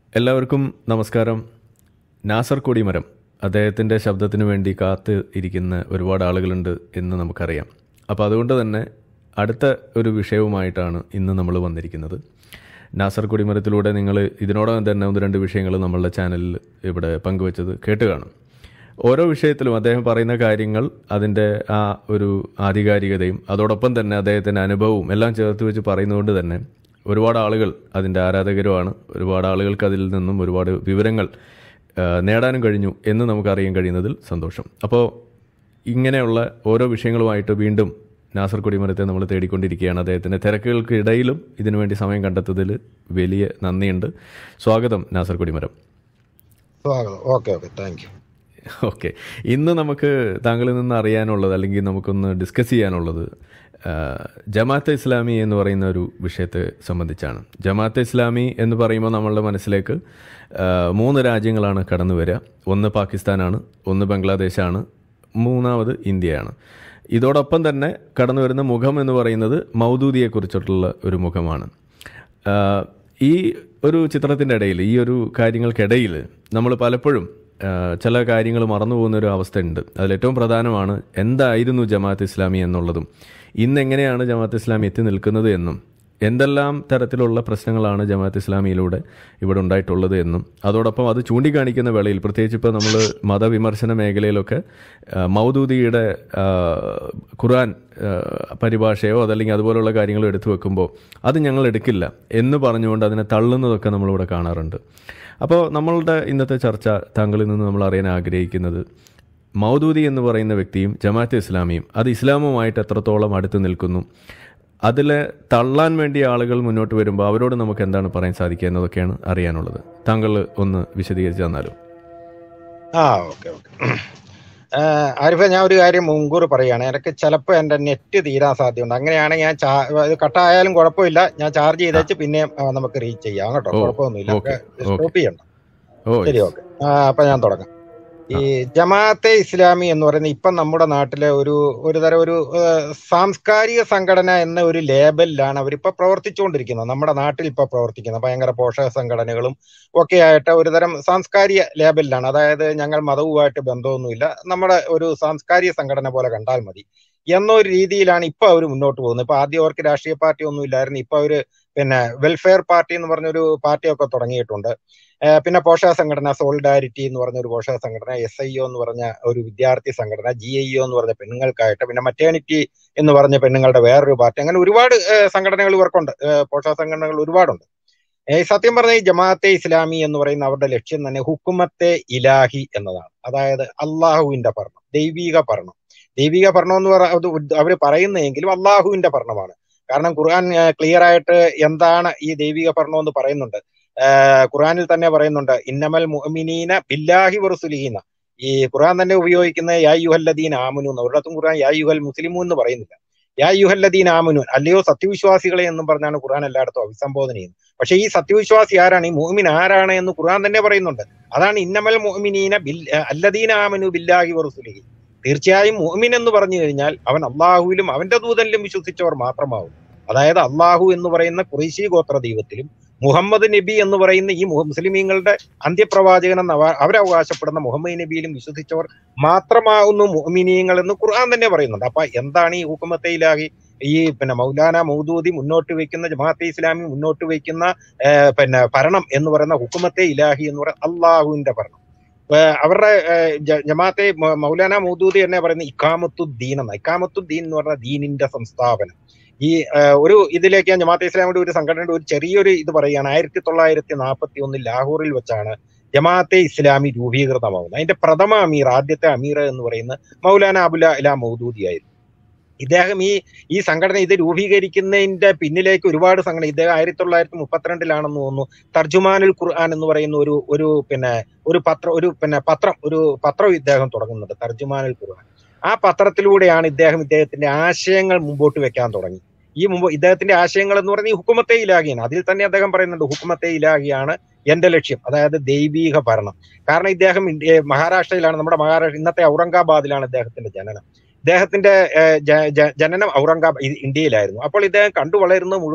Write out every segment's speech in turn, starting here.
എല്ലാവർക്കും നമസ്കാരം നാസർ കൊടിമരം അദ്ദേഹത്തിൻ്റെ ശബ്ദത്തിന് വേണ്ടി കാത്ത് ഇരിക്കുന്ന ഒരുപാട് ആളുകളുണ്ട് എന്ന് നമുക്കറിയാം അപ്പോൾ അതുകൊണ്ട് തന്നെ അടുത്ത ഒരു വിഷയവുമായിട്ടാണ് ഇന്ന് നമ്മൾ വന്നിരിക്കുന്നത് നാസർ കൊടിമരത്തിലൂടെ നിങ്ങൾ ഇതിനോടകം തന്നെ ഒന്ന് രണ്ട് വിഷയങ്ങൾ നമ്മളുടെ ചാനലിൽ ഇവിടെ പങ്കുവച്ചത് കേട്ട് കാണും ഓരോ വിഷയത്തിലും അദ്ദേഹം പറയുന്ന കാര്യങ്ങൾ അതിൻ്റെ ആ ഒരു ആധികാരികതയും അതോടൊപ്പം തന്നെ അദ്ദേഹത്തിൻ്റെ അനുഭവവും എല്ലാം ചേർത്ത് വെച്ച് പറയുന്നതുകൊണ്ട് തന്നെ ഒരുപാട് ആളുകൾ അതിൻ്റെ ആരാധകരുമാണ് ഒരുപാട് ആളുകൾക്ക് അതിൽ നിന്നും ഒരുപാട് വിവരങ്ങൾ ആ, നേടാനും കഴിഞ്ഞു എന്ന് നമുക്കറിയാൻ കഴിയുന്നതിൽ സന്തോഷം അപ്പോൾ ഇങ്ങനെയുള്ള ഓരോ വിഷയങ്ങളുമായിട്ട് വീണ്ടും നാസർ കൊടിമരത്തെ നമ്മൾ തേടിക്കൊണ്ടിരിക്കുകയാണ് അദ്ദേഹത്തിൻ്റെ തിരക്കുകൾക്കിടയിലും ഇതിനുവേണ്ടി സമയം കണ്ടെത്തതിൽ വലിയ നന്ദിയുണ്ട് സ്വാഗതം നാസർ കൊടിമരം സ്വാഗതം okay okay thank you okay ഇന്ന് നമുക്ക് താങ്കളിൽ നിന്ന് അറിയാനുള്ളത് അല്ലെങ്കിൽ നമുക്കൊന്ന് ഡിസ്കസ് ചെയ്യാനുള്ളത് ആ, ജമാഅത്തെ ഇസ്ലാമി എന്ന് പറയുന്ന ഒരു വിഷയത്തെ സംബന്ധിച്ചാണ് ജമാഅത്തെ ഇസ്ലാമി എന്ന് പറയുമ്പോൾ നമ്മളുടെ മനസ്സിലേക്ക് ആ, മൂന്ന് രാജ്യങ്ങളാണ് കടന്നു വരിക ഒന്ന് പാകിസ്ഥാനാണ് ഒന്ന് ബംഗ്ലാദേശാണ് മൂന്നാമത് ഇന്ത്യയാണ് ഇതോടൊപ്പം തന്നെ കടന്നു വരുന്ന മുഖം എന്ന് പറയുന്നത് മൗദൂദിയെക്കുറിച്ചിട്ടുള്ള ഒരു മുഖമാണ് ആ, ഈ ഒരു ചിത്രത്തിൻ്റെ ഇടയിൽ ഈ ഒരു കാര്യങ്ങൾക്കിടയിൽ നമ്മൾ പലപ്പോഴും ആ, ചില കാര്യങ്ങൾ മറന്നു പോകുന്ന ഒരു അവസ്ഥയുണ്ട് അതിലേറ്റവും പ്രധാനമാണ് എന്തായിരുന്നു ജമാഅത്ത് ഇസ്ലാമി എന്നുള്ളതും ഇന്ന് എങ്ങനെയാണ് ജമാഅത്ത് ഇസ്ലാമി എത്തി നിൽക്കുന്നത് എന്നും എന്തെല്ലാം തരത്തിലുള്ള പ്രശ്നങ്ങളാണ് ജമാഅത്ത് ഇസ്ലാമിയിലൂടെ ഇവിടെ ഉണ്ടായിട്ടുള്ളത് എന്നും അതോടൊപ്പം അത് ചൂണ്ടിക്കാണിക്കുന്ന വേളയിൽ പ്രത്യേകിച്ച് ഇപ്പോൾ നമ്മൾ മതവിമർശന മേഖലയിലൊക്കെ ആ, മൗദൂദിയുടെ ആ, ഖുർആൻ ആ, പരിഭാഷയോ അതല്ലെങ്കിൽ അതുപോലുള്ള കാര്യങ്ങളോ എടുത്തു വെക്കുമ്പോൾ അത് ഞങ്ങൾ എടുക്കില്ല എന്ന് പറഞ്ഞുകൊണ്ട് അതിനെ തള്ളുന്നതൊക്കെ നമ്മളിവിടെ കാണാറുണ്ട് അപ്പോൾ നമ്മളുടെ ഇന്നത്തെ ചർച്ച താങ്കളിൽ നിന്ന് നമ്മൾ അറിയാൻ ആഗ്രഹിക്കുന്നത് മൗദൂദി എന്ന് പറയുന്ന വ്യക്തിയും ജമാഅത്തെ ഇസ്ലാമിയും അത് ഇസ്ലാമുമായിട്ട് എത്രത്തോളം അടുത്ത് നിൽക്കുന്നു അതിൽ തള്ളാൻ വേണ്ടി ആളുകൾ മുന്നോട്ട് വരുമ്പോൾ അവരോട് നമുക്ക് എന്താണ് പറയാൻ സാധിക്കുക എന്നതൊക്കെയാണ് അറിയാനുള്ളത് താങ്കൾ ഒന്ന് വിശദീകരിച്ച് തന്നാലും ആ ഓക്കെ ഓക്കെ ആരിഫ ഞാൻ ഒരു കാര്യം മുൻകൂർ പറയുകയാണ് എനിക്ക് ചിലപ്പോൾ എൻ്റെ നെറ്റ് തീരാൻ സാധ്യതയുണ്ട് അങ്ങനെയാണെങ്കിൽ ഞാൻ ചാ- ഇത് കട്ടായാലും കുഴപ്പമില്ല ഞാൻ ചാർജ് ചെയ്തേച്ച് പിന്നെ ആ, നമുക്ക് റീച്ച് ചെയ്യാം കേട്ടോ ഓ, കുഴപ്പമൊന്നുമില്ല ഓക്കെ, സ്റ്റോപ്പ് ചെയ്യണ്ട ഓ ശരി ഓക്കെ അപ്പൊ ഞാൻ തുടങ്ങാം ഈ ജമാഅത്തെ ഇസ്ലാമി എന്ന് പറയുന്ന ഇപ്പം നമ്മുടെ നാട്ടിലെ ഒരു ഒരു തരം ഒരു ആ, സാംസ്കാരിക സംഘടന എന്ന ഒരു ലേബലിലാണ് അവരിപ്പോ പ്രവർത്തിച്ചുകൊണ്ടിരിക്കുന്നത് നമ്മുടെ നാട്ടിൽ ഇപ്പൊ പ്രവർത്തിക്കുന്നത് ഭയങ്കര പോഷക സംഘടനകളും ഒക്കെ ആയിട്ട് ഒരു തരം സാംസ്കാരിക ലേബലിലാണ് അതായത് ഞങ്ങൾ മതവുമായിട്ട് ബന്ധമൊന്നുമില്ല നമ്മുടെ ഒരു സാംസ്കാരിക സംഘടന പോലെ കണ്ടാൽ മതി എന്നൊരു രീതിയിലാണ് ഇപ്പൊ അവർ മുന്നോട്ട് പോകുന്നത് ഇപ്പൊ ആദ്യം അവർക്ക് രാഷ്ട്രീയ പാർട്ടി ഒന്നും ഇല്ലായിരുന്നു ഇപ്പൊ അവര് പിന്നെ വെൽഫെയർ പാർട്ടി എന്ന് പറഞ്ഞൊരു പാർട്ടിയൊക്കെ തുടങ്ങിയിട്ടുണ്ട് ഏഹ് പിന്നെ പോഷക സംഘടന സോളിഡാരിറ്റി എന്ന് പറഞ്ഞ ഒരു പോഷക സംഘടന എസ് ഐ ഒ എന്ന് പറഞ്ഞ ഒരു വിദ്യാർത്ഥി സംഘടന ജി ഐ ഒ എന്ന് പറഞ്ഞ പെണ്ണുങ്ങൾക്കായിട്ട് പിന്നെ മറ്റേണിറ്റി എന്ന് പറഞ്ഞ പെണ്ണുങ്ങളുടെ വേറൊരു പാർട്ടി അങ്ങനെ ഒരുപാട് ഏഹ് സംഘടനകൾ ഇവർക്കുണ്ട് ഏഹ് പോഷക സംഘടനകൾ ഒരുപാടുണ്ട് ഏഹ് സത്യം പറഞ്ഞ ഈ ജമാഅത്തെ ഇസ്ലാമി എന്ന് പറയുന്ന അവരുടെ ലക്ഷ്യം തന്നെ ഹുക്കുമത്തെ ഇലാഹി എന്നതാണ് അതായത് അള്ളാഹുവിന്റെ ഭരണം ദൈവിക ഭരണം ദൈവിക ഭരണം എന്ന് പറ അത് അവർ പറയുന്നതെങ്കിലും അള്ളാഹുവിന്റെ ഭരണമാണ് കാരണം ഖുർആൻ ക്ലിയർ ആയിട്ട് എന്താണ് ഈ ദൈവിക ഭരണം എന്ന് പറയുന്നുണ്ട് ആഹ് ഖുർആനിൽ തന്നെ പറയുന്നുണ്ട് ഇന്നമൽ മുഅ്മിനീന ബില്ലാഹി വറുസുലിഹീന ഈ ഖുർആൻ തന്നെ ഉപയോഗിക്കുന്ന യാ യുഹല്ലദീൻ ആമനു എന്ന് ഒരിടത്തും ഖുർആൻ യാ യുഹൽ മുസ്ലിമു എന്ന് പറയുന്നില്ല യാ യുഹല്ലദീൻ ആമനു അല്ലയോ സത്യവിശ്വാസികളെ എന്നും പറഞ്ഞാണ് ഖുർആൻ എല്ലായിടത്തും അഭിസംബോധന ചെയ്യുന്നത് പക്ഷേ ഈ സത്യവിശ്വാസി ആരാണ് ഈ മുഅ്മിൻ ആരാണ് എന്ന് ഖുർആൻ തന്നെ പറയുന്നുണ്ട് അതാണ് ഇന്നമൽ മുഅ്മിനീന ബിൽ അല്ലദീന ആമനു ബില്ലാഹി വറുസുലിഹി തീർച്ചയായും മുഅ്മിൻ എന്ന് പറഞ്ഞു കഴിഞ്ഞാൽ അവൻ അള്ളാഹുവിലും അവന്റെ ദൂതനിലും വിശ്വസിച്ചവർ മാത്രമാവും അതായത് അള്ളാഹു എന്ന് പറയുന്ന കുറേശി ഗോത്ര ദൈവത്തിലും മുഹമ്മദ് നബി എന്ന് പറയുന്ന ഈ മുഹ- മുസ്ലിമീങ്ങളുടെ അന്ത്യപ്രവാചകൻ എന്ന് അവ- അവരവകാശപ്പെടുന്ന മുഹമ്മദ് നബിയിലും വിശ്വസിച്ചവർ മാത്രമാകുന്നു മുഅ്മിനീങ്ങൾ എന്ന് ഖുർആൻ തന്നെ പറയുന്നുണ്ട് അപ്പൊ എന്താണ് ഈ ഹുക്കുമത്തെ ഇലാഹി ഈ പിന്നെ മൗലാന മൗദൂദി മുന്നോട്ട് വെക്കുന്ന ജമാഅത്തെ ഇസ്ലാമി മുന്നോട്ട് വെക്കുന്ന ഏഹ്, പിന്നെ ഭരണം എന്ന് പറയുന്ന ഹുക്കുമത്തെ ഇലാഹി എന്ന് പറയുന്ന അള്ളാഹുവിന്റെ ഭരണം ഏഹ്, അവരുടെ ഏഹ്, ജ- ജമാഅത്തെ മ- മൗലാന മൗദൂദി തന്നെ പറയുന്ന ഇക്കാമത്തുദ്ദീൻ എന്ന ഇക്കാമത്തുദ്ദീൻ എന്ന് പറഞ്ഞ ദീനിന്റെ സംസ്ഥാപനം ഈ ഏഹ്, ഒരു ഇതിലേക്ക് ഞാൻ ജമാഅത്തെ ഇസ്ലാമിയുടെ ഒരു സംഘടനയുടെ ഒരു ചെറിയൊരു ഇത് പറയുകയാണ് ആയിരത്തി തൊള്ളായിരത്തി നാൽപ്പത്തി ഒന്നിൽ ലാഹോറിൽ വെച്ചാണ് ജമാഅത്തെ ഇസ്ലാമി രൂപീകൃതമാകുന്നത് അതിന്റെ പ്രഥമ അമീർ ആദ്യത്തെ അമീർ എന്ന് പറയുന്നത് മൗലാന അബുല ഇല മൗദൂദി ആയിരുന്നു ഇദ്ദേഹം ഈ ഈ സംഘടന ഇത് രൂപീകരിക്കുന്നതിന്റെ പിന്നിലേക്ക് ഒരുപാട് സംഘടന ഇദ്ദേഹം ആയിരത്തി തൊള്ളായിരത്തി മുപ്പത്തിരണ്ടിലാണെന്ന് തോന്നുന്നു തർജുമാനുൽ ഖുർആൻ എന്ന് പറയുന്ന ഒരു ഒരു പിന്നെ ഒരു പത്രം ഒരു പിന്നെ പത്രം ഒരു പത്രം ഇദ്ദേഹം തുടങ്ങുന്നുണ്ട് തർജുമാനുൽ ഖുർആൻ ആ പത്രത്തിലൂടെയാണ് ഇദ്ദേഹം ഇദ്ദേഹത്തിന്റെ ആശയങ്ങൾ മുമ്പോട്ട് വെക്കാൻ തുടങ്ങി ഈ മുമ്പ് ഇദ്ദേഹത്തിന്റെ ആശയങ്ങൾ എന്ന് പറയുന്നത് ഈ ഹുക്കുമത്തെ ഇലാഹിയാണ് അതിൽ തന്നെ അദ്ദേഹം പറയുന്നുണ്ട് ഹുക്കുമത്തെ ഇലാഹിയാണ് എന്റെ ലക്ഷ്യം അതായത് ദൈവീക ഭരണം കാരണം ഇദ്ദേഹം ഇന്ത്യ- മഹാരാഷ്ട്രയിലാണ് നമ്മുടെ മഹാരാഷ്ട്ര ഇന്നത്തെ ഔറംഗാബാദിലാണ് ഇദ്ദേഹത്തിന്റെ ജനനം ഇദ്ദേഹത്തിന്റെ ഏഹ്, ജ- ജ- ജനനം ഔറംഗാബാദ് ഇന്ത്യയിലായിരുന്നു അപ്പോൾ ഇദ്ദേഹം കണ്ടു വളരുന്നത് മുഴുവൻ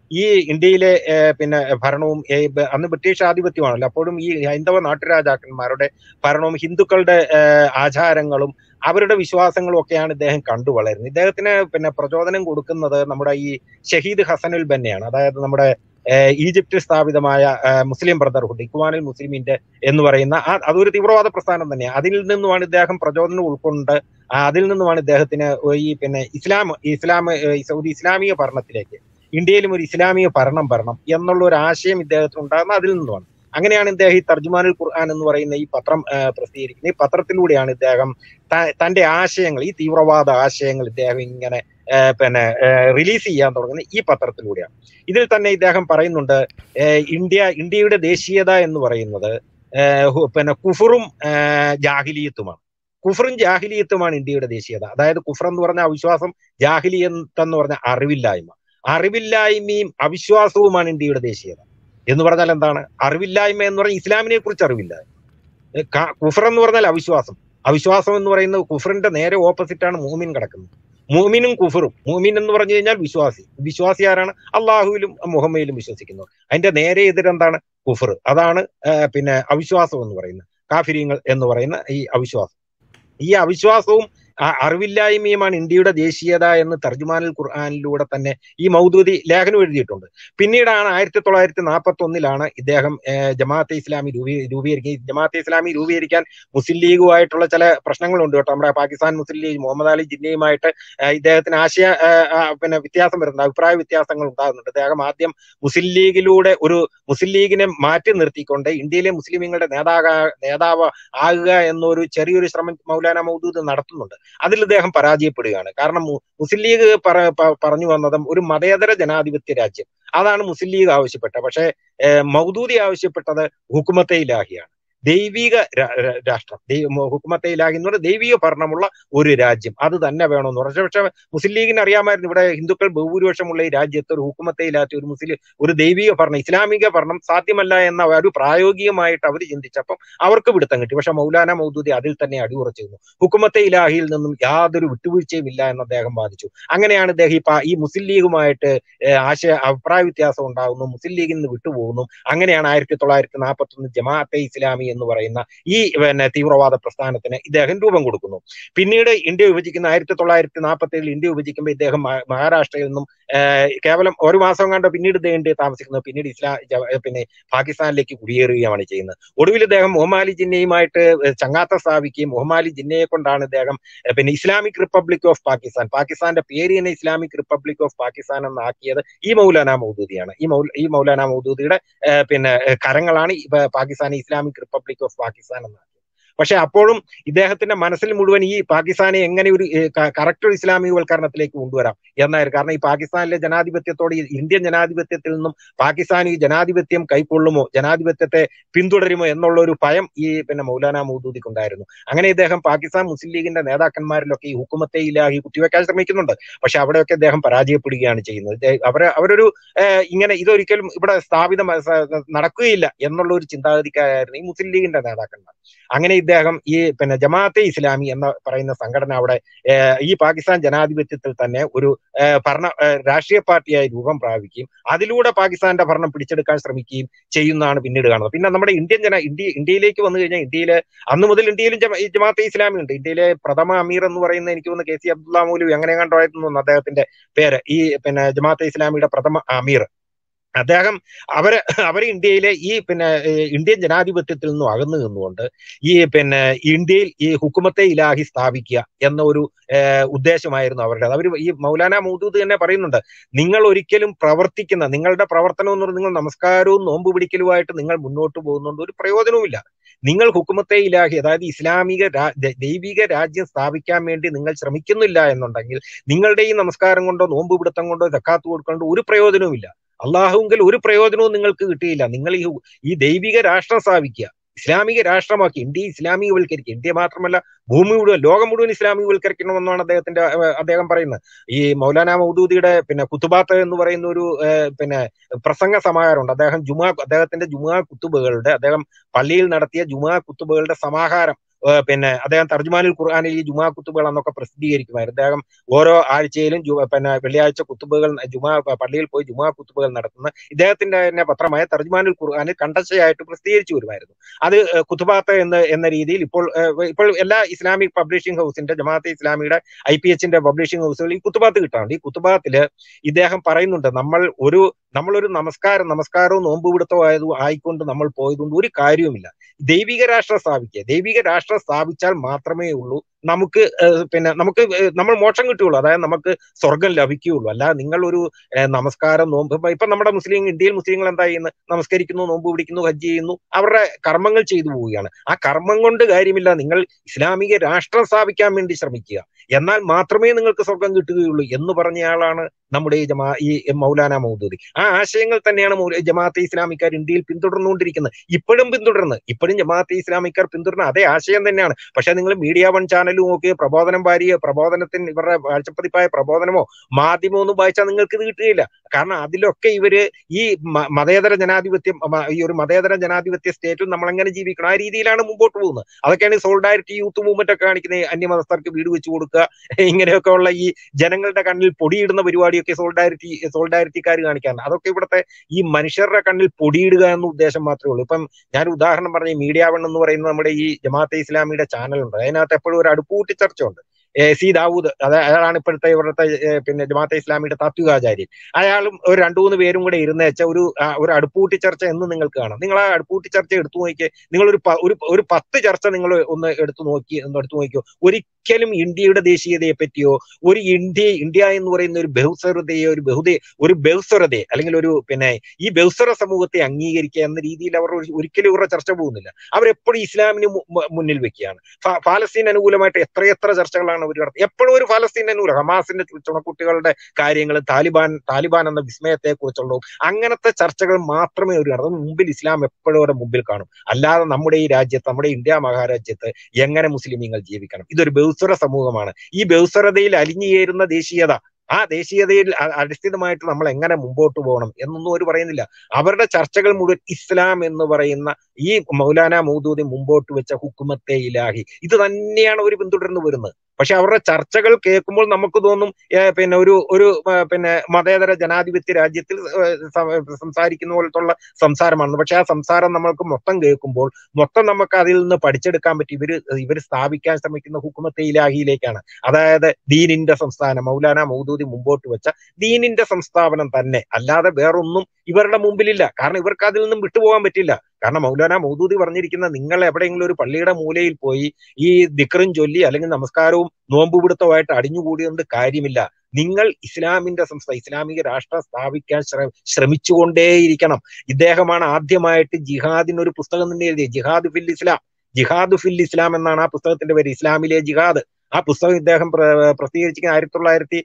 ഈ ഇന്ത്യയിലെ ഏഹ്, പിന്നെ ഭരണവും ഏഹ്, ബ- അന്ന് ബ്രിട്ടീഷ് ആധിപത്യമാണല്ലോ അപ്പോഴും ഈ ഹൈന്ദവ നാട്ടുരാജാക്കന്മാരുടെ ഭരണവും ഹിന്ദുക്കളുടെ ഏഹ്, ആചാരങ്ങളും അവരുടെ വിശ്വാസങ്ങളും ഒക്കെയാണ് ഇദ്ദേഹം കണ്ടു വളരുന്നത് ഇദ്ദേഹത്തിന് പിന്നെ പ്രചോദനം കൊടുക്കുന്നത് നമ്മുടെ ഈ ഷഹീദ് ഹസനുൽ ബന്നയാണ് അതായത് നമ്മുടെ ഏഹ്, ഈജിപ്തിൽ സ്ഥാപിതമായ ഏഹ്, മുസ്ലിം ബ്രദർഹുഡ് ഇക്വാനുൽ മുസ്ലിമിന്റെ എന്ന് പറയുന്ന ആ അതൊരു തീവ്രവാദ പ്രസ്ഥാനം തന്നെയാണ് അതിൽ നിന്നുമാണ് ഇദ്ദേഹം പ്രചോദനം ഉൾക്കൊണ്ട് ആ, അതിൽ നിന്നുമാണ് ഇദ്ദേഹത്തിന് ഈ പിന്നെ ഇസ്ലാം ഇസ്ലാം ഏഹ്, സൗദി ഇസ്ലാമിക ഭരണത്തിലേക്ക് ഇന്ത്യയിലും ഒരു ഇസ്ലാമിക ഭരണം വരണം എന്നുള്ള ഒരു ആശയം ഇദ്ദേഹത്തിന് ഉണ്ടാകുന്നത് അതിൽ നിന്നുമാണ് അങ്ങനെയാണ് ഇദ്ദേഹം ഈ തർജുമാനുൽ ഖുർആൻ എന്ന് പറയുന്ന ഈ പത്രം ആ, പ്രസിദ്ധീകരിക്കുന്നത് ഈ പത്രത്തിലൂടെയാണ് ഇദ്ദേഹം ത- തന്റെ ആശയങ്ങൾ ഈ തീവ്രവാദ ആശയങ്ങൾ ഇദ്ദേഹം ഇങ്ങനെ ആ, പിന്നെ റിലീസ് ചെയ്യാൻ തുടങ്ങുന്നത് ഈ പത്രത്തിലൂടെയാണ് ഇതിൽ തന്നെ ഇദ്ദേഹം പറയുന്നുണ്ട് ആ, ഇന്ത്യ ഇന്ത്യയുടെ ദേശീയത എന്ന് പറയുന്നത് ആ, ഹു- പിന്നെ കുഫറും ആ, ജാഹിലിയത്തുമാണ് കുഫറും ജാഹിലിയത്തുമാണ് ഇന്ത്യയുടെ ദേശീയത അതായത് കുഫർ എന്ന് പറഞ്ഞ അവിശ്വാസം ജാഹിലിയത്ത് എന്ന് പറഞ്ഞ അറിവില്ലായ്മ അറിവില്ലായ്മയും അവിശ്വാസവുമാണ് ഇന്ത്യയുടെ ദേശീയത എന്ന് പറഞ്ഞാൽ എന്താണ് അറിവില്ലായ്മ എന്ന് പറഞ്ഞാൽ ഇസ്ലാമിനെ കുറിച്ച് അറിവില്ല ഏ, ക- കുഫർ എന്ന് പറഞ്ഞാൽ അവിശ്വാസം അവിശ്വാസം എന്ന് പറയുന്നത് കുഫറിന്റെ നേരെ ഓപ്പോസിറ്റ് ആണ് മൂമിൻ കിടക്കുന്നത് മൂമിനും കുഫറും മൂമിൻ എന്ന് പറഞ്ഞു കഴിഞ്ഞാൽ വിശ്വാസി വിശ്വാസി ആരാണ് അള്ളാഹുവിലും മുഹമ്മയിലും വിശ്വസിക്കുന്നു അതിന്റെ നേരെ എതിരെന്താണ് കുഫർ അതാണ് ആ, പിന്നെ അവിശ്വാസം എന്ന് പറയുന്നത് കാഫിര്യങ്ങൾ എന്ന് പറയുന്ന ഈ അവിശ്വാസം ഈ അവിശ്വാസവും ആ അറിവില്ലായ്മയുമാണ് ഇന്ത്യയുടെ ദേശീയത എന്ന് തർജുമാനുൽ ഖുർആാനിലൂടെ തന്നെ ഈ മൗദൂദി ലേഖനം എഴുതിയിട്ടുണ്ട് പിന്നീടാണ് ആയിരത്തി തൊള്ളായിരത്തി നാൽപ്പത്തി ഒന്നിലാണ് ഇദ്ദേഹം ഏഹ്, ജമാഅത്തെ ഇസ്ലാമി രൂപീ രൂപീകരിക്കുക ജമാഅത്തെ ഇസ്ലാമി രൂപീകരിക്കാൻ മുസ്ലിം ലീഗുമായിട്ടുള്ള ചില പ്രശ്നങ്ങളുണ്ട് കേട്ടോ നമ്മുടെ പാകിസ്ഥാൻ മുസ്ലിം ലീഗ് മുഹമ്മദ് അലി ജിന്നയുമായിട്ട് ഏഹ്, ഇദ്ദേഹത്തിന് ആശയ ഏഹ്, ആ, പിന്നെ വ്യത്യാസം വരുന്നുണ്ട് അഭിപ്രായ വ്യത്യാസങ്ങൾ ഉണ്ടാകുന്നുണ്ട് അദ്ദേഹം ആദ്യം മുസ്ലിം ലീഗിലൂടെ ഒരു മുസ്ലിം ലീഗിനെ മാറ്റി നിർത്തിക്കൊണ്ട് ഇന്ത്യയിലെ മുസ്ലിമീങ്ങളുടെ നേതാക നേതാവ് ആകുക എന്നൊരു ചെറിയൊരു ശ്രമം മൗലാന മൗദൂദ് നടത്തുന്നുണ്ട് അതിൽ ഇദ്ദേഹം പരാജയപ്പെടുകയാണ് കാരണം മു- മുസ്ലിം ലീഗ് പറ- പ- പറഞ്ഞു വന്നതും ഒരു മതേതര ജനാധിപത്യ രാജ്യം അതാണ് മുസ്ലിം ലീഗ് ആവശ്യപ്പെട്ടത് പക്ഷേ ഏഹ്, മൗദൂദി ആവശ്യപ്പെട്ടത് ഹുക്കുമത്തെ ഇലാഹിയാണ് ദൈവിക രാ- രാ- രാഷ്ട്രം ദൈ- മു- ഹുക്കുമത്തെ ഇലാഹി എന്ന് പറഞ്ഞാൽ ദൈവിക ഭരണമുള്ള ഒരു രാജ്യം അത് തന്നെ വേണമെന്ന് പറഞ്ഞു പക്ഷെ മുസ്ലിം ലീഗിന് അറിയാമായിരുന്നു ഇവിടെ ഹിന്ദുക്കൾ ബഹുഭൂരിപക്ഷമുള്ള ഈ രാജ്യത്ത് ഒരു ഹുക്കുമത്തെ ഇല്ലാത്ത ഒരു മുസ്ലിം ഒരു ദൈവിക ഭരണം ഇസ്ലാമിക ഭരണം സാധ്യമല്ല എന്ന ഒരു പ്രായോഗികമായിട്ട് അവർ ചിന്തിച്ചപ്പം അവർക്ക് പിടുത്തം കിട്ടി പക്ഷെ മൗലാന മൗദൂദി അതിൽ തന്നെ അടിയുറച്ചിരുന്നു ഹുക്കുമത്തെ ഇലാഹിയിൽ നിന്നും യാതൊരു വിട്ടുവീഴ്ചയും ഇല്ല എന്ന് അദ്ദേഹം വാദിച്ചു അങ്ങനെയാണ് ഇദ്ദേഹം ഈ പാ- ഈ മുസ്ലിം ലീഗുമായിട്ട് ഏഹ്, ആശയ അഭിപ്രായ വ്യത്യാസം ഉണ്ടാകുന്നു മുസ്ലിം ലീഗിൽ നിന്ന് വിട്ടുപോകുന്നു അങ്ങനെയാണ് ആയിരത്തി തൊള്ളായിരത്തി നാൽപ്പത്തി ഒന്ന് ജമാഅത്തെ ഇസ്ലാമി എന്ന് പറയുന്ന ഈ പിന്നെ തീവ്രവാദ പ്രസ്ഥാനത്തിന് ഇദ്ദേഹം രൂപം കൊടുക്കുന്നു പിന്നീട് ഇന്ത്യ വിഭജിക്കുന്ന ആയിരത്തി തൊള്ളായിരത്തി നാൽപ്പത്തി ഏഴിൽ ഇന്ത്യ വിഭജിക്കുമ്പോൾ ഇദ്ദേഹം മ- മഹാരാഷ്ട്രയിൽ നിന്നും ഏഹ്, കേവലം ഒരു മാസം കണ്ട് പിന്നീട് ഇദ്ദേഹം ഇന്ത്യയിൽ താമസിക്കുന്നത് പിന്നീട് ഇസ്ലാം ജ- പിന്നെ പാകിസ്ഥാനിലേക്ക് കുടിയേറുകയാണ് ചെയ്യുന്നത് ഒടുവിൽ ഇദ്ദേഹം മുഹമ്മദ് അലി ജിന്നയുമായിട്ട് ചങ്ങാത്ത സ്ഥാപിക്കുകയും മുഹമ്മദ് അലി ജിന്നയെ കൊണ്ടാണ് ഇദ്ദേഹം ഏഹ്, പിന്നെ ഇസ്ലാമിക് റിപ്പബ്ലിക് ഓഫ് പാകിസ്ഥാൻ പാകിസ്ഥാന്റെ പേര് തന്നെ ഇസ്ലാമിക് റിപ്പബ്ലിക് ഓഫ് പാകിസ്ഥാൻ എന്നാക്കിയത് ഈ മൗലാന മൗദൂദിയാണ് ഈ മൗ ഈ മൗലാന മൗദൂദിയുടെ ഏഹ്, പിന്നെ ഏഹ്, കരങ്ങളാണ് ഈ പ- പാകിസ്ഥാനെ ഇസ്ലാമിക് റിപ്പബ്ലിക് ഓഫ് പാകിസ്ഥാൻ എന്നാക്കിയത് പക്ഷെ അപ്പോഴും ഇദ്ദേഹത്തിന്റെ മനസ്സിൽ മുഴുവൻ ഈ പാകിസ്ഥാനെ എങ്ങനെ ഒരു കറക്റ്റ് ഇസ്ലാമികവൽക്കരണത്തിലേക്ക് കൊണ്ടുവരാം എന്നായിരുന്നു കാരണം ഈ പാകിസ്ഥാനിലെ ജനാധിപത്യത്തോട് ഈ ഇന്ത്യൻ ജനാധിപത്യത്തിൽ നിന്നും പാകിസ്ഥാൻ ഈ ജനാധിപത്യം കൈക്കൊള്ളുമോ ജനാധിപത്യത്തെ പിന്തുടരുമോ എന്നുള്ള ഒരു ഭയം ഈ പിന്നെ മൗലാന മൗദൂദിക്ക് ഉണ്ടായിരുന്നു അങ്ങനെ ഇദ്ദേഹം പാകിസ്ഥാൻ മുസ്ലിം ലീഗിന്റെ നേതാക്കന്മാരിലൊക്കെ ഈ ഹുക്കുമത്തെ ഇലാഹി കുത്തിവെക്കാൻ ശ്രമിക്കുന്നുണ്ട് പക്ഷെ അവിടെയൊക്കെ അദ്ദേഹം പരാജയപ്പെടുകയാണ് ചെയ്യുന്നത് ഇദ്ദേഹം- അവര് അവരൊരു ഏഹ്, ഇങ്ങനെ ഇതൊരിക്കലും ഇവിടെ സ്ഥാപിതം നടക്കുകയില്ല എന്നുള്ള ഒരു ചിന്താഗതിക്കാരായിരുന്നു ഈ മുസ്ലിം ലീഗിന്റെ നേതാക്കന്മാർ അങ്ങനെ ഇദ്ദേഹം ഈ പിന്നെ ജമാഅത്തെ ഇസ്ലാമി എന്ന പറയുന്ന സംഘടന അവിടെ ഏഹ്, ഈ പാകിസ്ഥാൻ ജനാധിപത്യത്തിൽ തന്നെ ഒരു ഏഹ്, ഭരണ ഏഹ്, രാഷ്ട്രീയ പാർട്ടിയായി രൂപം പ്രാപിക്കുകയും അതിലൂടെ പാകിസ്ഥാന്റെ ഭരണം പിടിച്ചെടുക്കാൻ ശ്രമിക്കുകയും ചെയ്യുന്നതാണ് പിന്നീട് കാണുന്നത് പിന്നെ നമ്മുടെ ഇന്ത്യൻ ജന ഇന്ത്യ ഇന്ത്യയിലേക്ക് വന്നു കഴിഞ്ഞാൽ ഇന്ത്യയിലെ അന്ന് മുതൽ ഇന്ത്യയിലും ജമ- ഈ ജമാഅത്തെ ഇസ്ലാമി ഉണ്ട് ഇന്ത്യയിലെ പ്രഥമ അമീർ എന്ന് പറയുന്ന എനിക്ക് തോന്നുന്നു കെ സി അബ്ദുള്ള മൗലവി അങ്ങനെ കണ്ടായിരുന്നു തോന്നുന്നു അദ്ദേഹത്തിന്റെ പേര് ഈ പിന്നെ ജമാഅത്തെ ഇസ്ലാമിയുടെ പ്രഥമ അമീർ അദ്ദേഹം അവര് അവര് ഇന്ത്യയിലെ ഈ പിന്നെ ഏഹ്, ഇന്ത്യൻ ജനാധിപത്യത്തിൽ നിന്നും അകന്നു നിന്നുകൊണ്ട് ഈ പിന്നെ ഇന്ത്യയിൽ ഈ ഹുക്കുമത്തെ ഇലാഹി സ്ഥാപിക്കുക എന്ന ഒരു ഏഹ്, ഉദ്ദേശമായിരുന്നു അവരുടെ അവർ ഈ മൗലാന മൗദൂദ് തന്നെ പറയുന്നുണ്ട് നിങ്ങൾ ഒരിക്കലും പ്രവർത്തിക്കുന്ന നിങ്ങളുടെ പ്രവർത്തനം എന്ന് പറഞ്ഞാൽ നിങ്ങൾ നമസ്കാരവും നോമ്പ് പിടിക്കലുമായിട്ട് നിങ്ങൾ മുന്നോട്ട് പോകുന്നുണ്ട് ഒരു പ്രയോജനവുമില്ല നിങ്ങൾ ഹുക്കുമത്തെ ഇലാഹി അതായത് ഇസ്ലാമിക രാ- ദ- ദൈവിക രാജ്യം സ്ഥാപിക്കാൻ വേണ്ടി നിങ്ങൾ ശ്രമിക്കുന്നില്ല എന്നുണ്ടെങ്കിൽ നിങ്ങളുടെ ഈ നമസ്കാരം കൊണ്ടോ നോമ്പ് പിടുത്തം കൊണ്ടോ ജക്കാത്ത് കൊടുക്കൊണ്ടോ ഒരു പ്രയോജനവുമില്ല അള്ളാഹുവിൽ ഒരു പ്രയോജനവും നിങ്ങൾക്ക് കിട്ടിയില്ല നിങ്ങൾ ഈ ഹു- ഈ ദൈവിക രാഷ്ട്രം സ്ഥാപിക്കുക ഇസ്ലാമിക രാഷ്ട്രമാക്കി ഇന്ത്യ ഇസ്ലാമികവൽക്കരിക്കുക ഇന്ത്യ മാത്രമല്ല ഭൂമി മുഴുവൻ ലോകം മുഴുവൻ ഇസ്ലാമികവൽക്കരിക്കണമെന്നാണ് അദ്ദേഹത്തിന്റെ ഏഹ്, അദ്ദേഹം പറയുന്നത് ഈ മൗലാന മൗദൂദിയുടെ പിന്നെ കുത്തുബാത്ത് എന്ന് പറയുന്ന ഒരു ഏഹ്, പിന്നെ പ്രസംഗ സമാഹാരമുണ്ട് അദ്ദേഹം ജുമാ അദ്ദേഹത്തിന്റെ ജുമാ കുത്തുബുകളുടെ അദ്ദേഹം പള്ളിയിൽ നടത്തിയ ജുമാ കുത്തുബുകളുടെ സമാഹാരം ഏഹ് പിന്നെ അദ്ദേഹം തർജുമാനുൽ ഖുർആാനിൽ ഈ ജുമാ കുത്തുബുകൾ എന്നൊക്കെ പ്രസിദ്ധീകരിക്കുമായിരുന്നു അദ്ദേഹം ഓരോ ആഴ്ചയിലും ജു- പിന്നെ വെള്ളിയാഴ്ച കുത്തുബുകൾ ജുമാ പള്ളിയിൽ പോയി ജുമാ കുത്തുബുകൾ നടത്തുന്ന ഇദ്ദേഹത്തിന്റെ തന്നെ പത്രമായ തർജുമാനുൽ ഖുർആാനിൽ കണ്ടശയായിട്ട് പ്രസിദ്ധീകരിച്ചു വരുമായിരുന്നു അത് ഏഹ് കുത്തുബാത്ത എന്ന് എന്ന രീതിയിൽ ഇപ്പോൾ ഏഹ് ഇപ്പോൾ എല്ലാ ഇസ്ലാമിക് പബ്ലിഷിംഗ് ഹൗസിന്റെ ജമാഅത്തെ ഇസ്ലാമിയുടെ ഐ പി എച്ചിന്റെ പബ്ലിഷിംഗ് ഹൗസുകൾ ഈ കുത്തുബാത്ത് കിട്ടാറുണ്ട് ഈ കുത്തുബാത്തില് ഇദ്ദേഹം പറയുന്നുണ്ട് നമ്മൾ ഒരു നമ്മളൊരു നമസ്കാരം നമസ്കാരവും നോമ്പുപിടുത്തവും ആയത് ആയിക്കൊണ്ട് നമ്മൾ പോയതുകൊണ്ട് ഒരു കാര്യവുമില്ല ദൈവിക രാഷ്ട്രം സ്ഥാപിക്കുക ദൈവിക രാഷ്ട്രം സ്ഥാപിച്ചാൽ മാത്രമേ ഉള്ളൂ നമുക്ക് ഏഹ് പിന്നെ നമുക്ക് ഏഹ് നമ്മൾ മോക്ഷം കിട്ടുകയുള്ളൂ അതായത് നമുക്ക് സ്വർഗം ലഭിക്കുകയുള്ളൂ അല്ല നിങ്ങൾ ഒരു ഏഹ് നമസ്കാരം നോമ്പ് ഇപ്പൊ ഇപ്പൊ നമ്മുടെ മുസ്ലിം ഇന്ത്യയിൽ മുസ്ലിങ്ങൾ എന്താ ചെയ്യുന്നത് നമസ്കരിക്കുന്നു നോമ്പ് പിടിക്കുന്നു ഹജ്ജ് ചെയ്യുന്നു അവരുടെ കർമ്മങ്ങൾ ചെയ്തു പോവുകയാണ് ആ കർമ്മം കൊണ്ട് കാര്യമില്ല നിങ്ങൾ ഇസ്ലാമിക രാഷ്ട്രം സ്ഥാപിക്കാൻ വേണ്ടി ശ്രമിക്കുക എന്നാൽ മാത്രമേ നിങ്ങൾക്ക് സ്വർഗം കിട്ടുകയുള്ളൂ എന്ന് പറഞ്ഞയാളാണ് നമ്മുടെ ഈ ജമാ ഈ മൗലാന മൗദൂദി ആ ആശയങ്ങൾ തന്നെയാണ് മൗല- ജമാഅത്തെ ഇസ്ലാമിക്കാർ ഇന്ത്യയിൽ പിന്തുടർന്നുകൊണ്ടിരിക്കുന്നത് ഇപ്പോഴും പിന്തുടരുന്നത് ഇപ്പോഴും ജമാഅത്തെ ഇസ്ലാമിക്കാർ പിന്തുടരുന്ന അതേ ആശയം തന്നെയാണ് പക്ഷെ നിങ്ങൾ മീഡിയ വൺ ചാനലും നോക്കി പ്രബോധനം വാരിയ പ്രബോധനത്തിന് ഇവരുടെ ആഴ്ചപ്പതിപ്പായ പ്രബോധനമോ മാധ്യമമോ ഒന്നും വായിച്ചാൽ നിങ്ങൾക്ക് ഇത് കിട്ടുകയില്ല കാരണം അതിലൊക്കെ ഇവര് ഈ മ- മതേതര ജനാധിപത്യം മ- ഈ ഒരു മതേതര ജനാധിപത്യ സ്റ്റേറ്റിൽ നമ്മൾ എങ്ങനെ ജീവിക്കണം ആ രീതിയിലാണ് മുമ്പോട്ട് പോകുന്നത് അതൊക്കെയാണ് സോൾഡാരിറ്റി യൂത്ത് മൂവ്മെന്റ് ഒക്കെ കാണിക്കുന്നത് ഈ അന്യമതസ്ഥർക്ക് വീട് വെച്ച് കൊടുക്കുക ഇങ്ങനെയൊക്കെ ഉള്ള ഈ ജനങ്ങളുടെ കണ്ണിൽ പൊടിയിടുന്ന പരിപാടിയൊക്കെ സോൾഡാരിറ്റി സോൾഡാരിറ്റിക്കാർ കാണിക്കാറുണ്ട് അതൊക്കെ ഇവിടുത്തെ ഈ മനുഷ്യരുടെ കണ്ണിൽ പൊടിയിടുക എന്ന ഉദ്ദേശം മാത്രമേ ഉള്ളൂ ഇപ്പം ഞാൻ ഉദാഹരണം പറഞ്ഞ ഈ മീഡിയ വൺ എന്ന് പറയുന്ന നമ്മുടെ ഈ ജമാഅത്തെ ഇസ്ലാമിയുടെ ചാനലുണ്ട് അതിനകത്ത് എപ്പോഴും ഒരു അടുപ്പൂട്ടി ചർച്ച ഉണ്ട് ഏ, സി ദാവൂദ് അത് അയാളാണ് ഇപ്പോഴത്തെ ഇവിടുത്തെ ഏ, പിന്നെ ജമാഅത്തെ ഇസ്ലാമിയുടെ താത്വികാചാര്യൻ അയാളും ഒരു രണ്ടു മൂന്ന് പേരും കൂടെ ഇരുന്നേച്ച ഒരു ആ, ഒരു അടുപ്പൂട്ടി ചർച്ച എന്ന് നിങ്ങൾക്ക് കാണാം നിങ്ങൾ ആ അടുപ്പൂട്ടി ചർച്ച എടുത്തു നോക്കിയേ നിങ്ങൾ ഒരു പ- ഒരു ഒരു പത്ത് ചർച്ച നിങ്ങൾ ഒന്ന് എടുത്തു നോക്കി ഒന്ന് എടുത്തു നോക്കിയോ ഒരിക്കലും ഇന്ത്യയുടെ ദേശീയതയെ പറ്റിയോ ഒരു ഇന്ത്യ ഇന്ത്യ എന്ന് പറയുന്ന ഒരു ബഹുസ്വരതയെ ഒരു ബഹുദേ ഒരു ബഹുസ്വരതയെ അല്ലെങ്കിൽ ഒരു പിന്നെ ഈ ബഹുസ്വര സമൂഹത്തെ അംഗീകരിക്കുക എന്ന രീതിയിൽ അവർ ഒരു- ഒരിക്കലും ഇവരുടെ ചർച്ച പോകുന്നില്ല അവരെപ്പോഴും ഇസ്ലാമിന് മു- മു- മുന്നിൽ വെക്കുകയാണ് ഫ- ഫലസ്തീൻ അനുകൂലമായിട്ട് എത്രയെത്ര ചർച്ചകളാണ് അവർ നടത്തുന്നത് എപ്പോഴും ഒരു ഫലസ്തീൻ അനുകൂലം ഹമാസിന്റെ ചു- ചുണക്കുട്ടികളുടെ കാര്യങ്ങൾ താലിബാൻ താലിബാൻ എന്ന വിസ്മയത്തെ കുറിച്ചുള്ള അങ്ങനത്തെ ചർച്ചകൾ മാത്രമേ അവർ നടത്തും മുമ്പിൽ ഇസ്ലാം എപ്പോഴും അവരുടെ മുമ്പിൽ കാണും അല്ലാതെ നമ്മുടെ ഈ രാജ്യത്ത് നമ്മുടെ ഇന്ത്യ മഹാരാജ്യത്ത് എങ്ങനെ മുസ്ലിമീങ്ങൾ ജീവിക്കണം ഇതൊരു ബഹുസ്വര സമൂഹമാണ് ഈ ബഹുസ്വരതയിൽ അലിഞ്ഞു ചേരുന്ന ദേശീയത ആ ദേശീയതയിൽ അ- അധിഷ്ഠിതമായിട്ട് നമ്മൾ എങ്ങനെ മുമ്പോട്ട് പോകണം എന്നൊന്നും അവർ പറയുന്നില്ല അവരുടെ ചർച്ചകൾ മുഴുവൻ ഇസ്ലാം എന്ന് പറയുന്ന ഈ മൗലാന മൗദൂദി മുമ്പോട്ട് വെച്ച ഹുക്കുമത്തെ ഇലാഹി ഇത് തന്നെയാണ് അവർ പിന്തുടർന്നു വരുന്നത് പക്ഷെ അവരുടെ ചർച്ചകൾ കേൾക്കുമ്പോൾ നമുക്ക് തോന്നും ഏ, പിന്നെ ഒരു ഒരു ആ, പിന്നെ മതേതര ജനാധിപത്യ രാജ്യത്തിൽ ഏ, സം- സംസാരിക്കുന്ന പോലത്തുള്ള സംസാരമാണ് പക്ഷെ ആ സംസാരം നമ്മൾക്ക് മൊത്തം കേൾക്കുമ്പോൾ മൊത്തം നമുക്ക് അതിൽ നിന്ന് പഠിച്ചെടുക്കാൻ പറ്റി ഇവര് ഇവർ സ്ഥാപിക്കാൻ ശ്രമിക്കുന്ന ഹുക്കുമത്തെ ഇലാഹിയിലേക്കാണ് അതായത് ദീനിന്റെ സംസ്ഥാനം മൗലാന മൗദൂദി മുമ്പോട്ട് വെച്ച ദീനിന്റെ സംസ്ഥാപനം തന്നെ അല്ലാതെ വേറൊന്നും ഇവരുടെ മുമ്പിലില്ല കാരണം ഇവർക്ക് അതിൽ നിന്നും വിട്ടുപോകാൻ പറ്റില്ല കാരണം മൗലാന മൗദൂദി പറഞ്ഞിരിക്കുന്ന നിങ്ങൾ എവിടെയെങ്കിലും ഒരു പള്ളിയുടെ മൂലയിൽ പോയി ഈ ദിക്റും ചൊല്ലി അല്ലെങ്കിൽ നമസ്കാരവും നോമ്പുപിടുത്തമായിട്ട് അടിഞ്ഞുകൂടിയുകൊണ്ട് കാര്യമില്ല നിങ്ങൾ ഇസ്ലാമിന്റെ സംസ്ഥ ഇസ്ലാമിക രാഷ്ട്രം സ്ഥാപിക്കാൻ ശ്ര- ശ്രമിച്ചുകൊണ്ടേയിരിക്കണം ഇദ്ദേഹമാണ് ആദ്യമായിട്ട് ജിഹാദിന് ഒരു പുസ്തകം തന്നെ എഴുതിയത് ജിഹാദ് ഫിൽ ഇസ്ലാം ജിഹാദ് ഫിൽ ഇസ്ലാം എന്നാണ് ആ പുസ്തകത്തിന്റെ പേര് ഇസ്ലാമിലെ ജിഹാദ് ആ പുസ്തകം ഇദ്ദേഹം പ്ര- പ്രസിദ്ധീകരിച്ചിരിക്കുന്നത് ആയിരത്തി തൊള്ളായിരത്തി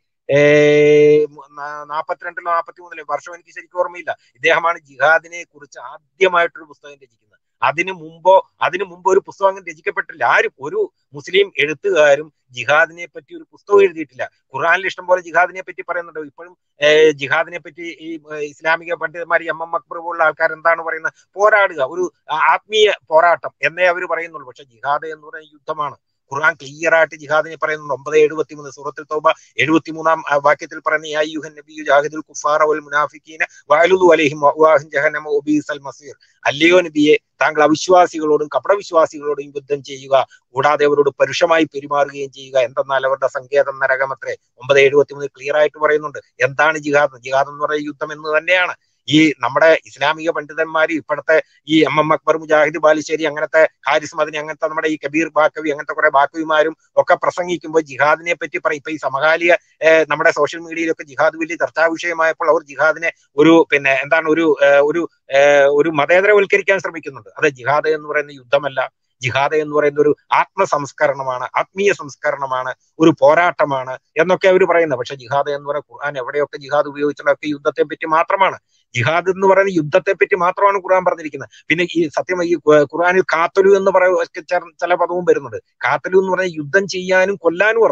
നാൽപ്പത്തിരണ്ടിലോ നാൽപ്പത്തി മൂന്നിലോ വർഷം എനിക്ക് ശരിക്കും ഓർമ്മയില്ല ഇദ്ദേഹമാണ് ജിഹാദിനെ കുറിച്ച് ആദ്യമായിട്ടൊരു പുസ്തകം രചിക്കുന്നത് അതിനു മുമ്പോ അതിനു മുമ്പ് ഒരു പുസ്തകം അങ്ങനെ രചിക്കപ്പെട്ടില്ല ആരും ഒരു മുസ്ലിം എഴുത്തുകാരും ജിഹാദിനെ പറ്റി ഒരു പുസ്തകം എഴുതിയിട്ടില്ല ഖുറാനിൽ ഇഷ്ടം പോലെ ജിഹാദിനെ പറ്റി പറയുന്നുണ്ട് ഇപ്പോഴും ഏഹ്, ജിഹാദിനെ പറ്റി ഈ ഏഹ്, ഇസ്ലാമിക പണ്ഡിതന്മാർ എം എം അക്ബർ പോലുള്ള ആൾക്കാർ എന്താണ് പറയുന്നത് പോരാടുക ഒരു ആത്മീയ പോരാട്ടം എന്നേ അവർ പറയുന്നുള്ളൂ പക്ഷെ ജിഹാദ് എന്ന് പറയുന്ന യുദ്ധമാണ് ഖുർആൻ ക്ലിയർ ആയിട്ട് ജിഹാദിനെ പറയുന്നുണ്ട് ഒമ്പത് എഴുപത്തി മൂന്ന് സൂറത്തിൽ തോബ എഴുപത്തിമൂന്നാം ആ, വാക്യത്തിൽ പറയുന്ന യാ യുഹൻ നബിയു ജാഹിദുൽ കുഫാറ വൽ മുനാഫിക്കീന വഅലുദു അലൈഹിം വഅവാഹിൻ ജഹന്നമ വബീസൽ മസീർ അല്ലയോ നബിയെ താങ്കൾ അവിശ്വാസികളോടും കപടവിശ്വാസികളോടും യുദ്ധം ചെയ്യുക കൂടാതെ അവരോട് പരുഷമായി പെരുമാറുകയും ചെയ്യുക എന്തെന്നാൽ അവരുടെ സങ്കേതം നരകമത്രേ ഒമ്പത് എഴുപത്തി മൂന്ന് ക്ലിയർ ആയിട്ട് പറയുന്നുണ്ട് എന്താണ് ജിഹാദ് ജിഹാദ് എന്ന് പറയുന്ന യുദ്ധം എന്ന് തന്നെയാണ് ഈ നമ്മുടെ ഇസ്ലാമിക പണ്ഡിതന്മാര് ഇപ്പോഴത്തെ ഈ എം എം അക്ബർ മുജാഹിദ് ബാലുശ്ശേരി അങ്ങനത്തെ ഹാരിസ് മദനി അങ്ങനത്തെ നമ്മുടെ ഈ കബീർ ബാക്കവി അങ്ങനത്തെ കുറെ ബാക്കവിമാരും ഒക്കെ പ്രസംഗിക്കുമ്പോൾ ജിഹാദിനെ പറ്റി പറയും ഇപ്പൊ ഈ സമകാലിക ഏഹ്, നമ്മുടെ സോഷ്യൽ മീഡിയയിലൊക്കെ ജിഹാദ് വലിയ ചർച്ചാ വിഷയമായപ്പോൾ അവർ ജിഹാദിനെ ഒരു പിന്നെ എന്താണ് ഒരു ഏഹ്, ഒരു ഏഹ്, ഒരു മതേതരവൽക്കരിക്കാൻ ശ്രമിക്കുന്നുണ്ട് അത് ജിഹാദ് എന്ന് പറയുന്ന യുദ്ധമല്ല ജിഹാദ് എന്ന് പറയുന്ന ഒരു ആത്മ സംസ്കരണമാണ് ആത്മീയ സംസ്കരണമാണ് ഒരു പോരാട്ടമാണ് എന്നൊക്കെ അവർ പറയുന്നത് പക്ഷെ ജിഹാദ് എന്ന് പറയുന്ന ഖുർആൻ എവിടെയൊക്കെ ജിഹാദ് ഉപയോഗിച്ചിട്ടൊക്കെ യുദ്ധത്തെ പറ്റി മാത്രമാണ് ജിഹാദ് എന്ന് പറയുന്ന യുദ്ധത്തെ പറ്റി മാത്രമാണ് ഖുർആൻ പറഞ്ഞിരിക്കുന്നത് പിന്നെ ഈ സത്യം ഈ ഖു- ഖുർആനിൽ കാത്തലു എന്ന് പറയുന്ന ചില പദവും വരുന്നുണ്ട് കാത്തലു എന്ന് പറഞ്ഞാൽ യുദ്ധം ചെയ്യാനും കൊല്ലാനും അർത്ഥമുണ്ട്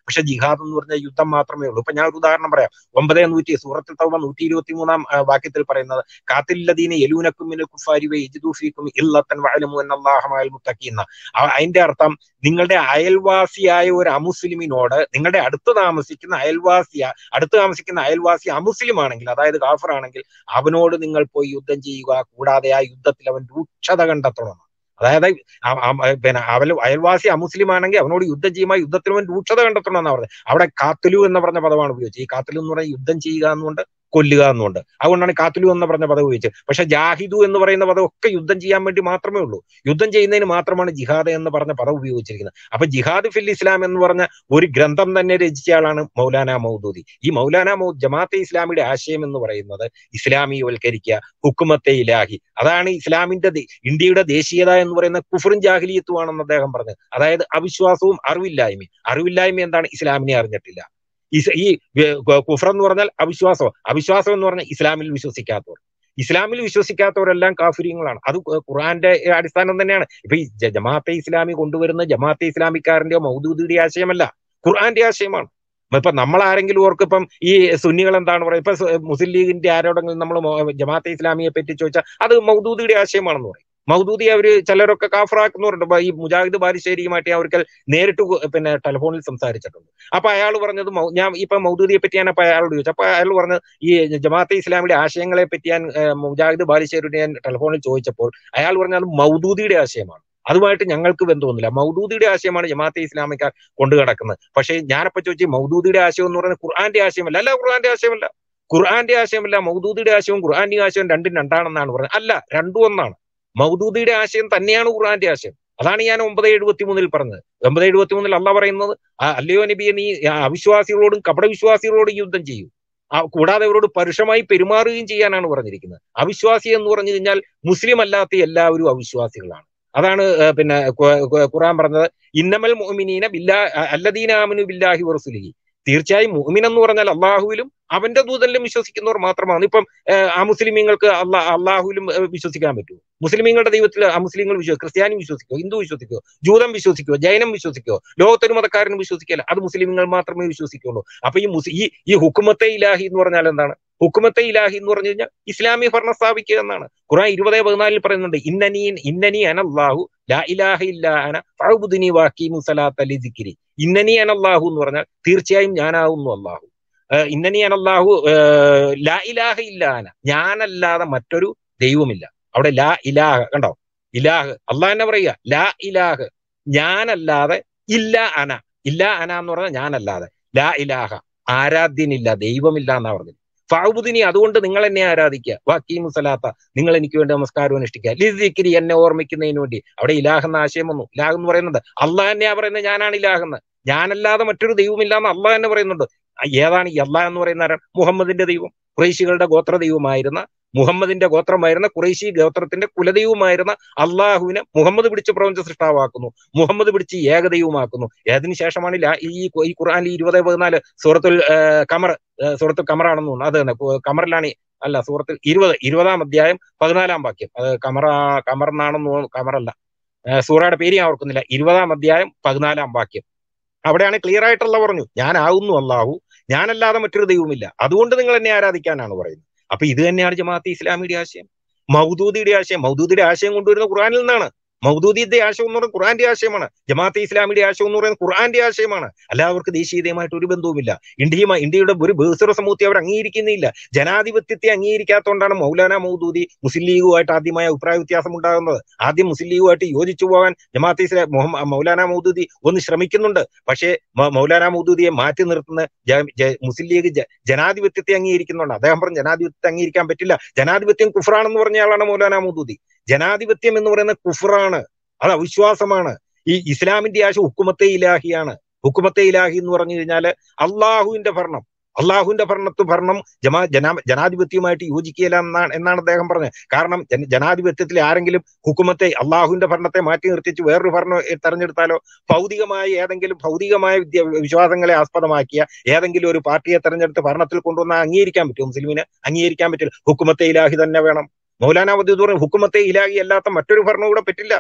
പക്ഷെ ജിഹാദ് എന്ന് പറഞ്ഞാൽ യുദ്ധം മാത്രമേ ഉള്ളൂ ഇപ്പൊ ഞാൻ ഒരു ഉദാഹരണം പറയാം ഒമ്പതേ നൂറ്റി സൂറത്തിൽ തൗബ നൂറ്റി ഇരുപത്തി മൂന്നാം വാക്യത്തിൽ പറയുന്നത് കാത്തില്ലദീന യലൂനക്കും മിനൽ കുഫാരി വ യജിദൂഫീക്കും ഇല്ലത്തൻ വഅലമു അന്നല്ലാഹ മഅൽ മുത്തഖീന അ- അതിന്റെ അർത്ഥം നിങ്ങളുടെ അയൽവാസിയായ ഒരു അമുസ്ലിമിനോട് നിങ്ങളുടെ അടുത്ത് താമസിക്കുന്ന അയൽവാസിയ അടുത്ത് താമസിക്കുന്ന അയൽവാസി അമുസ്ലിം ആണെങ്കിൽ അതായത് കാഫർ ആണെങ്കിൽ അവനോട് നിങ്ങൾ പോയി യുദ്ധം ചെയ്യുക കൂടാതെ ആ യുദ്ധത്തിൽ അവൻ രൂക്ഷത കണ്ടെത്തണം അതായത് ആ- ആ- പിന്നെ അവൽ അയൽവാസി അമുസ്ലിം ആണെങ്കിൽ അവനോട് യുദ്ധം ചെയ്യുമ്പോൾ യുദ്ധത്തിൽ അവൻ രൂക്ഷത കണ്ടെത്തണം എന്നാണ് പറഞ്ഞത് അവിടെ കാത്തലു എന്ന് പറഞ്ഞ പദമാണ് ഉപയോഗിച്ചത് ഈ കാത്തലു എന്ന് പറഞ്ഞാൽ യുദ്ധം ചെയ്യുക എന്നുകൊണ്ട് കൊല്ലുക എന്നുണ്ട് അതുകൊണ്ടാണ് കാത്തലു എന്ന് പറഞ്ഞ പദം ഉപയോഗിച്ചത് പക്ഷെ ജാഹിദു എന്ന് പറയുന്ന പദം ഒക്കെ യുദ്ധം ചെയ്യാൻ വേണ്ടി മാത്രമേ ഉള്ളൂ യുദ്ധം ചെയ്യുന്നതിന് മാത്രമാണ് ജിഹാദ് എന്ന് പറഞ്ഞ പദം ഉപയോഗിച്ചിരിക്കുന്നത് അപ്പൊ ജിഹാദ് ഫിൽ ഇസ്ലാം എന്ന് പറഞ്ഞ ഒരു ഗ്രന്ഥം തന്നെ രചിച്ച ആളാണ് മൗലാന മൗദൂദി ഈ മൗലാന മൗ ജമാഅത്തെ ഇസ്ലാമിയുടെ ആശയം എന്ന് പറയുന്നത് ഇസ്ലാമീവൽക്കരിക്കുക ഹുക്കുമത്തെ ഇലാഹി അതാണ് ഇസ്ലാമിന്റെ ദേ- ഇന്ത്യയുടെ ദേശീയത എന്ന് പറയുന്ന കുഫറും ജാഹിലിയത്തുമാണെന്ന് അദ്ദേഹം പറഞ്ഞത് അതായത് അവിശ്വാസവും അറിവില്ലായ്മയും അറിവില്ലായ്മ എന്താണ് ഇസ്ലാമിനെ അറിഞ്ഞിട്ടില്ല ഇസ് ഈ വേ- ഗ- കുഫർ എന്ന് പറഞ്ഞാൽ അവിശ്വാസം അവിശ്വാസം എന്ന് പറഞ്ഞാൽ ഇസ്ലാമിൽ വിശ്വസിക്കാത്തവർ ഇസ്ലാമിൽ വിശ്വസിക്കാത്തവരെല്ലാം കാഫിര്യങ്ങളാണ് അത് ഖു- ഖുർആന്റെ അടിസ്ഥാനം തന്നെയാണ് ഇപ്പൊ ഈ ജ- ജമാഅത്തെ ഇസ്ലാമി കൊണ്ടുവരുന്ന ജമാഅത്തെ ഇസ്ലാമിക്കാരന്റെയോ മൗദൂദിയുടെ ആശയമല്ല ഖുർആന്റെ ആശയമാണ് ഇപ്പൊ നമ്മൾ ആരെങ്കിലും ഓർക്ക് ഇപ്പം ഈ സുന്നികൾ എന്താണ് പറയുക ഇപ്പൊ സു- മുസ്ലിം ലീഗിന്റെ ആരോടെങ്കിലും നമ്മൾ ജമാഅത്തെ ഇസ്ലാമിയെ പറ്റി ചോദിച്ചാൽ അത് മൗദൂദിയുടെ ആശയമാണെന്ന് പറയും മൗദൂദി അവര് ചിലരൊക്കെ കാഫറാക്കുന്നവരുണ്ട് ഇപ്പൊ ഈ മുജാഹിദ് ബാലുശ്ശേരിയുമായിട്ട് ഞാൻ ഒരിക്കൽ നേരിട്ട് കു- പിന്നെ ടെലിഫോണിൽ സംസാരിച്ചിട്ടുണ്ട് അപ്പൊ അയാൾ പറഞ്ഞത് മൗ- ഞാൻ ഇപ്പൊ മൗദൂദിയെ പറ്റി ഞാൻ അപ്പൊ അയാളോട് ചോദിച്ചു അപ്പൊ അയാൾ പറഞ്ഞത് ഈ ജമാഅത്തെ ഇസ്ലാമിയുടെ ആശയങ്ങളെ പറ്റി ഞാൻ ഏഹ്, മുജാഹിദ് ബാലുശ്ശേരിയോട് ഞാൻ ടെലിഫോണിൽ ചോദിച്ചപ്പോൾ അയാൾ പറഞ്ഞത് മൗദൂദിയുടെ ആശയമാണ് അതുമായിട്ട് ഞങ്ങൾക്ക് ബന്ധമൊന്നുമില്ല മൗദൂദിയുടെ ആശയമാണ് ജമാഅത്തെ ഇസ്ലാമിക്കാർ കൊണ്ടു കിടക്കുന്നത് പക്ഷേ ഞാനപ്പോ ചോദിച്ചു മൗദൂദിയുടെ ആശയം എന്ന് പറയുന്നത് ഖുർആന്റെ ആശയമല്ല അല്ല ഖുർആന്റെ ആശയമല്ല ഖുർആന്റെ ആശയമല്ല മൗദൂദിയുടെ ആശയവും ഖുർആന്റെ ആശയവും രണ്ടും രണ്ടാണെന്നാണ് പറഞ്ഞത് അല്ല രണ്ടും ഒന്നാണ് മൗദൂദിയുടെ ആശയം തന്നെയാണ് ഖുർആന്റെ ആശയം അതാണ് ഞാൻ ഒമ്പത് എഴുപത്തി മൂന്നിൽ പറഞ്ഞത് ഒമ്പത് എഴുപത്തി മൂന്നിൽ അല്ല പറയുന്നത് ആ അല്ലയോ നബിയെ നീ ആ അവിശ്വാസികളോടും കപടവിശ്വാസികളോടും യുദ്ധം ചെയ്യൂ ആ കൂടാതെ അവരോട് പരുഷമായി പെരുമാറുകയും ചെയ്യാനാണ് പറഞ്ഞിരിക്കുന്നത് അവിശ്വാസി എന്ന് പറഞ്ഞു കഴിഞ്ഞാൽ മുസ്ലിം അല്ലാത്ത എല്ലാവരും അവിശ്വാസികളാണ് അതാണ് ഏ, പിന്നെ ഖു- ഖു- ഖുർആൻ പറഞ്ഞത് ഇന്നമൽ മുഅ്മിനീന ബില്ലാ അല്ലദീന ആമനു ബില്ലാഹി വറസുലിഹി തീർച്ചയായും മുഅ്മിൻ എന്ന് പറഞ്ഞാൽ അള്ളാഹുവിലും അവന്റെ ദൂതനിലും വിശ്വസിക്കുന്നവർ മാത്രമാണ് ഇപ്പം ഏഹ്, ആ മുസ്ലിമീങ്ങൾക്ക് അള്ളാ അള്ളാഹുവിലും ഏഹ്, വിശ്വസിക്കാൻ പറ്റുമോ മുസ്ലിമീങ്ങളുടെ ദൈവത്തിൽ ആ മുസ്ലിങ്ങൾ വിശ്വസിക്കും ക്രിസ്ത്യാനി വിശ്വസിക്കോ ഹിന്ദു വിശ്വസിക്കോ ജൂതം വിശ്വസിക്കോ ജൈനം വിശ്വസിക്കോ ലോകത്തൊരു മതക്കാരനും വിശ്വസിക്കില്ല അത് മുസ്ലിമീങ്ങൾ മാത്രമേ വിശ്വസിക്കുള്ളൂ അപ്പൊ ഈ മുസ് ഈ ഈ ഹുക്കുമത്തെ ഇലാഹി എന്ന് പറഞ്ഞാൽ എന്താണ് ഹുക്കുമത്തെ ഇലാഹി എന്ന് പറഞ്ഞു കഴിഞ്ഞാൽ ഇസ്ലാമിക ഭരണം സ്ഥാപിക്കുക എന്നാണ് ഖുറാൻ ഇരുപതേ പതിനാലിൽ പറയുന്നുണ്ട് ഇന്നനി ഇന്നനി അനല്ലാഹു ലാ ഇലാഹ ഇല്ല അന ഫഅബ്ദുനി വഖീമു സലാത്ത ലിസിക്രി ഇന്നനി അനല്ലാഹു എന്ന് പറഞ്ഞാൽ തീർച്ചയായും ഞാനാവുന്നു അല്ലാഹു ഏഹ് ഇന്നനി അനല്ലാഹു ഏഹ് ലാ ഇലാഹ ഇല്ല അന ഞാനല്ലാതെ മറ്റൊരു ദൈവമില്ല അവിടെ ലാ ഇലാഹ കണ്ടോ ഇലാഹ് അള്ളാഹ് തന്നെ പറയുക ലാ ഇലാഹ് ഞാനല്ലാതെ ഇല്ല അന ഇല്ല അന എന്ന് പറഞ്ഞാൽ ഞാനല്ലാതെ ലാ ഇലാഹ ആരാധ്യനില്ല ദൈവമില്ല എന്നാ പറഞ്ഞത് ഫാബുദിനി അതുകൊണ്ട് നിങ്ങൾ എന്നെ ആരാധിക്കുക വാക്കീമു സലാത്ത നിങ്ങൾ എനിക്ക് വേണ്ടി നമസ്കാരം അനുഷ്ഠിക്കുക ലിസിക്കിരി എന്നെ ഓർമ്മിക്കുന്നതിന് വേണ്ടി അവിടെ ഇലാഹ് എന്ന ആശയം വന്നു ഇലാഹ് എന്ന് പറയുന്നത് അള്ളാഹ് തന്നെയാ പറയുന്നത് ഞാനാണ് ഇലാഹ് എന്ന് ഞാനല്ലാതെ മറ്റൊരു ദൈവമില്ല എന്ന് അള്ളാഹ് തന്നെ പറയുന്നുണ്ട് ആ ഏതാണ് ഈ അള്ളാഹ് എന്ന് പറയുന്ന ആരാണ് മുഹമ്മദിന്റെ ദൈവം കുറേശികളുടെ ഗോത്ര ദൈവമായിരുന്ന മുഹമ്മദിന്റെ ഗോത്രമായിരുന്ന കുറേശി ഗോത്രത്തിന്റെ കുലദൈവമായിരുന്ന അള്ളാഹുവിനെ മുഹമ്മദ് പിടിച്ച് പ്രപഞ്ച സൃഷ്ടാവാക്കുന്നു മുഹമ്മദ് പിടിച്ച് ഏകദൈവമാക്കുന്നു ഏതിനു ശേഷമാണ് ലാ- ഈ ഈ ഖുർആനിൽ ഇരുപത് പതിനാല് സൂറത്തുൽ ഏഹ്, കമർ ഏഹ്, സൂറത്തുൽ കമറാണെന്ന് തോന്നുന്നു അത് തന്നെ കു- കമറിലാണ് ഈ- അല്ല സൂറത്തിൽ ഇരുപത് ഇരുപതാം അധ്യായം പതിനാലാം വാക്യം അത് കമറ കമർ എന്നാണെന്ന് തോന്നുന്നു കമറല്ല ഏഹ്, സൂറയുടെ പേര് ഞാൻ ഓർക്കുന്നില്ല ഇരുപതാം അധ്യായം പതിനാലാം വാക്യം അവിടെയാണ് ക്ലിയർ ആയിട്ടുള്ള പറഞ്ഞു ഞാനാവുന്നു അള്ളാഹു ഞാനല്ലാതെ മറ്റൊരു ദൈവമില്ല അതുകൊണ്ട് നിങ്ങൾ എന്നെ ആരാധിക്കാനാണ് പറയുന്നത് അപ്പൊ ഇത് തന്നെയാണ് ജമാഅത്തെ ഇസ്ലാമിയുടെ ആശയം മൗദൂദിയുടെ ആശയം മൗദൂദിയുടെ ആശയം കൊണ്ടുവരുന്ന ഖുറാനിൽ നിന്നാണ് മൗദൂദിയുടെ ആശയം എന്ന് പറയുന്നത് ഖുറാന്റെ ആശയമാണ് ജമാഅത്തെ ഇസ്ലാമിയുടെ ആശയം എന്ന് പറയുന്നത് ഖുറാന്റെ ആശയമാണ് അല്ലാതെ അവർക്ക് ദേശീയതയുമായിട്ട് ഒരു ബന്ധവുമില്ല ഇന്ത്യയുമായി ഇന്ത്യയുടെ ഒരു ബഹുസ്വര സമൂഹത്തെ അവർ അംഗീകരിക്കുന്നില്ല ജനാധിപത്യത്തെ അംഗീകരിക്കാത്തതുകൊണ്ടാണ് മൗലാന മൗദൂദി മുസ്ലിം ലീഗുമായിട്ട് ആദ്യമായ അഭിപ്രായ വ്യത്യാസം ഉണ്ടാകുന്നത് ആദ്യം മുസ്ലിം ലീഗുമായിട്ട് യോജിച്ചു പോകാൻ ജമാഅത്തെ ഇസ്ലാം മുഹമ്മ- മൗലാന മൗദൂദി ഒന്ന് ശ്രമിക്കുന്നുണ്ട് പക്ഷേ മ- മൗലാന മൗദൂദിയെ മാറ്റി നിർത്തുന്ന ജ- ജ- മുസ്ലിം ലീഗ് ജ- ജനാധിപത്യത്തെ അംഗീകരിക്കുന്നുണ്ട് അദ്ദേഹം പറഞ്ഞു ജനാധിപത്യത്തെ അംഗീകരിക്കാൻ പറ്റില്ല ജനാധിപത്യം കുഫറാണെന്ന് പറഞ്ഞ ആളാണ് മൗലാന മൗദൂദി ജനാധിപത്യം എന്ന് പറയുന്നത് കുഫറാണ് അത് അവിശ്വാസമാണ് ഈ ഇസ്ലാമിന്റെ ആശയം ഹുക്കുമത്തെ ഇലാഹിയാണ് ഹുക്കുമത്തെ ഇലാഹി എന്ന് പറഞ്ഞു കഴിഞ്ഞാല് അള്ളാഹുവിന്റെ ഭരണം അള്ളാഹുവിന്റെ ഭരണത്ത് ഭരണം ജമാ ജനാ ജനാധിപത്യവുമായിട്ട് യോജിക്കുകയില്ല എന്നാണ് എന്നാണ് അദ്ദേഹം പറഞ്ഞത് കാരണം ജന- ജനാധിപത്യത്തിൽ ആരെങ്കിലും ഹുക്കുമത്തെ അള്ളാഹുവിന്റെ ഭരണത്തെ മാറ്റി നിർത്തിച്ച് വേറൊരു ഭരണം എ- തെരഞ്ഞെടുത്താലോ ഭൗതികമായ ഏതെങ്കിലും ഭൗതികമായ വിദ്യ വിശ്വാസങ്ങളെ ആസ്പദമാക്കിയ ഏതെങ്കിലും ഒരു പാർട്ടിയെ തെരഞ്ഞെടുത്ത് ഭരണത്തിൽ കൊണ്ടുവന്നാൽ അംഗീകരിക്കാൻ പറ്റും മുസ്ലിമിന് അംഗീകരിക്കാൻ പറ്റില്ല ഹുക്കുമത്തെ ഇലാഹി തന്നെ വേണം മൗലാന മദൂദ് പറയും ഹുക്കുമത്തെ ഇലാഹി അല്ലാത്ത മറ്റൊരു ഭരണം ഇവിടെ പറ്റില്ല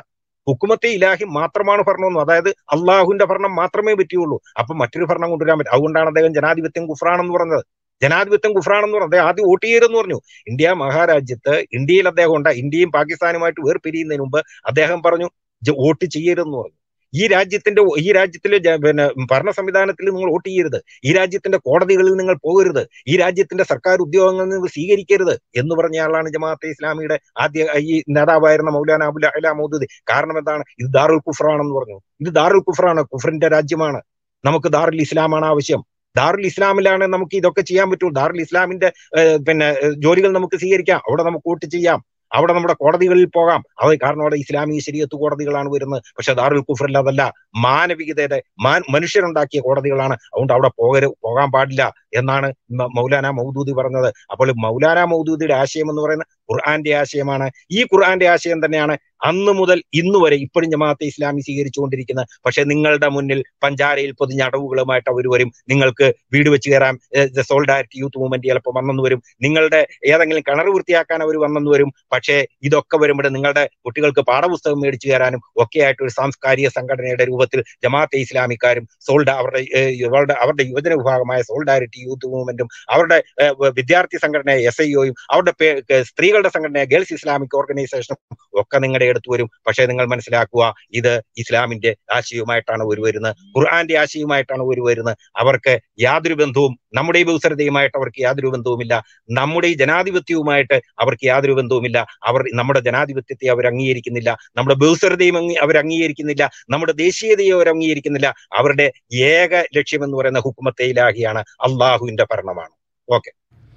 ഹുക്കുമത്തെ ഇലാഹി മാത്രമാണ് ഭരണമെന്നും അതായത് അള്ളാഹുവിന്റെ ഭരണം മാത്രമേ പറ്റുകയുള്ളൂ അപ്പൊ മറ്റൊരു ഭരണം കൊണ്ടുവരാൻ പറ്റും അതുകൊണ്ടാണ് അദ്ദേഹം ജനാധിപത്യം കുഫ്രാണെന്ന് പറഞ്ഞത് ജനാധിപത്യം കുഫ്രാണെന്ന് പറഞ്ഞു അദ്ദേഹം ആദ്യം വോട്ട് ചെയ്യരുതെന്ന് പറഞ്ഞു ഇന്ത്യ മഹാരാജ്യത്ത് ഇന്ത്യയിൽ അദ്ദേഹം ഉണ്ട് ഇന്ത്യയും പാകിസ്ഥാനുമായിട്ട് വേർപിരിയുന്നതിന് മുമ്പ് അദ്ദേഹം പറഞ്ഞു "ജ- വോട്ട് ചെയ്യരുതെന്ന് പറഞ്ഞു ഈ രാജ്യത്തിന്റെ ഈ രാജ്യത്തിലെ ജ- പിന്നെ ഭരണ സംവിധാനത്തിൽ നിങ്ങൾ വോട്ട് ചെയ്യരുത് ഈ രാജ്യത്തിന്റെ കോടതികളിൽ നിങ്ങൾ പോകരുത് ഈ രാജ്യത്തിന്റെ സർക്കാർ ഉദ്യോഗങ്ങൾ നിങ്ങൾ സ്വീകരിക്കരുത് എന്ന് പറഞ്ഞ ആളാണ് ജമാഅത്തെ ഇസ്ലാമിയുടെ ആദ്യ ഈ നേതാവായിരുന്ന മൗലാന അബുൽ അല മൗദൂദി കാരണം എന്താണ് ഇത് ദാറുൽ കുഫറാണെന്ന് പറഞ്ഞു ഇത് ദാറുൽ കുഫറാണ് കുഫറിന്റെ രാജ്യമാണ് നമുക്ക് ദാറുൽ ഇസ്ലാമാണ് ആവശ്യം ദാറുൽ ഇസ്ലാമിലാണ് നമുക്ക് ഇതൊക്കെ ചെയ്യാൻ പറ്റുള്ളൂ ദാറുൽ ഇസ്ലാമിന്റെ ഏഹ്, പിന്നെ ഏഹ്, ജോലികൾ നമുക്ക് സ്വീകരിക്കാം അവിടെ നമുക്ക് വോട്ട് ചെയ്യാം അവിടെ നമ്മുടെ കോടതികളിൽ പോകാം അത് കാരണം അവിടെ ഇസ്ലാമിക ശരീരത്ത് കോടതികളാണ് വരുന്നത് പക്ഷെ ദാറുൽ കുഫറിൽ അതല്ല മാനവികതയുടെ മാൻ മനുഷ്യരുണ്ടാക്കിയ കോടതികളാണ് അതുകൊണ്ട് അവിടെ പോകരു പോകാൻ പാടില്ല എന്നാണ് മ- മൗലാന മൗദൂദി പറഞ്ഞത് അപ്പോൾ മൗലാന മൗദൂദിയുടെ ആശയം എന്ന് പറയുന്നത് ഖുർആന്റെ ആശയമാണ് ഈ ഖുർആന്റെ ആശയം തന്നെയാണ് അന്ന് മുതൽ ഇന്ന് വരെ ഇപ്പോഴും ജമാഅത്തെ ഇസ്ലാമി സ്വീകരിച്ചുകൊണ്ടിരിക്കുന്നത് പക്ഷെ നിങ്ങളുടെ മുന്നിൽ പഞ്ചാരയിൽ പൊതിഞ്ഞ അടവുകളുമായിട്ട് അവർ വരും നിങ്ങൾക്ക് വീട് വെച്ച് കയറാം സോൾഡാരിറ്റി യൂത്ത് മൂവ്മെന്റ് ചിലപ്പോൾ വന്നെന്ന് വരും നിങ്ങളുടെ ഏതെങ്കിലും കിണർ വൃത്തിയാക്കാൻ അവർ വന്നെന്ന് വരും പക്ഷേ ഇതൊക്കെ വരുമ്പോൾ നിങ്ങളുടെ കുട്ടികൾക്ക് പാഠപുസ്തകം മേടിച്ചു തരാനും ഒക്കെ ആയിട്ട് ഒരു സാംസ്കാരിക സംഘടനയുടെ രൂപത്തിൽ ജമാഅത്തെ ഇസ്ലാമിക്കാരും സോൾഡ അവരുടെ ഏഹ്, അവരുടെ അവരുടെ യുവജന വിഭാഗമായ സോൾഡാരിറ്റി യൂത്ത് മൂവ്മെന്റും അവരുടെ ഏഹ്, വിദ്യാർത്ഥി സംഘടന എസ് ഐ ഒയും അവരുടെ പേ- ക- സ്ത്രീകളുടെ സംഘടന ഗേൾസ് ഇസ്ലാമിക് ഓർഗനൈസേഷനും ഒക്കെ നിങ്ങളുടെ അടുത്ത് വരും പക്ഷേ നിങ്ങൾ മനസ്സിലാക്കുക ഇത് ഇസ്ലാമിന്റെ ആശയവുമായിട്ടാണ് ഒരു വരുന്നത് ഖുർആന്റെ ആശയവുമായിട്ടാണ് ഒരു വരുന്നത് അവർക്ക് യാതൊരു ബന്ധവും നമ്മുടെ ഈ ബഹുസരതയുമായിട്ട് അവർക്ക് യാതൊരു ബന്ധവുമില്ല നമ്മുടെ ഈ ജനാധിപത്യവുമായിട്ട് അവർക്ക് യാതൊരു ബന്ധവുമില്ല അവർ നമ്മുടെ ജനാധിപത്യത്തെ അവർ അംഗീകരിക്കുന്നില്ല നമ്മുടെ ബഹുസരതയും അംഗീ- അവർ അംഗീകരിക്കുന്നില്ല നമ്മുടെ ദേശീയതയെ അവർ അംഗീകരിക്കുന്നില്ല അവരുടെ ഏക ലക്ഷ്യം എന്ന് പറയുന്ന ഹുക്കുമത്തെ ഇലാഹിയാണ് അള്ളാഹുവിന്റെ ഭരണമാണ് ഓക്കെ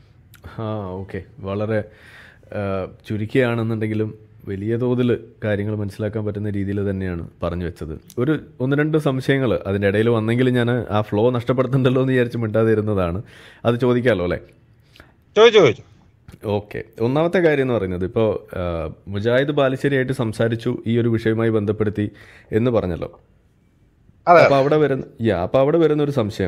ആ ഓക്കെ വളരെ ആ, ചുരുക്കിയാണെന്നുണ്ടെങ്കിലും വലിയ തോതിൽ കാര്യങ്ങൾ മനസ്സിലാക്കാൻ പറ്റുന്ന രീതിയിൽ തന്നെയാണ് പറഞ്ഞു വെച്ചത് ഒരു ഒന്ന് രണ്ട് സംശയങ്ങൾ അതിൻ്റെ ഇടയിൽ വന്നെങ്കിൽ ഞാൻ ആ ഫ്ലോ നഷ്ടപ്പെടുത്തുന്നുണ്ടല്ലോ എന്ന് വിചാരിച്ച് മിണ്ടാതെ ഇരുന്നതാണ് അത് ചോദിക്കാമല്ലോ അല്ലേ ചോദിച്ചു ചോദിച്ചു ഓക്കെ ഒന്നാമത്തെ കാര്യം എന്ന് പറയുന്നത് ഇപ്പോൾ മുജാഹിദ് ബാലുശ്ശേരിയായിട്ട് സംസാരിച്ചു ഈ ഒരു വിഷയവുമായി ബന്ധപ്പെടുത്തി എന്ന് പറഞ്ഞല്ലോ അതെ അപ്പോൾ അവിടെ വരുന്ന യാ അപ്പോൾ അവിടെ വരുന്ന ഒരു സംശയം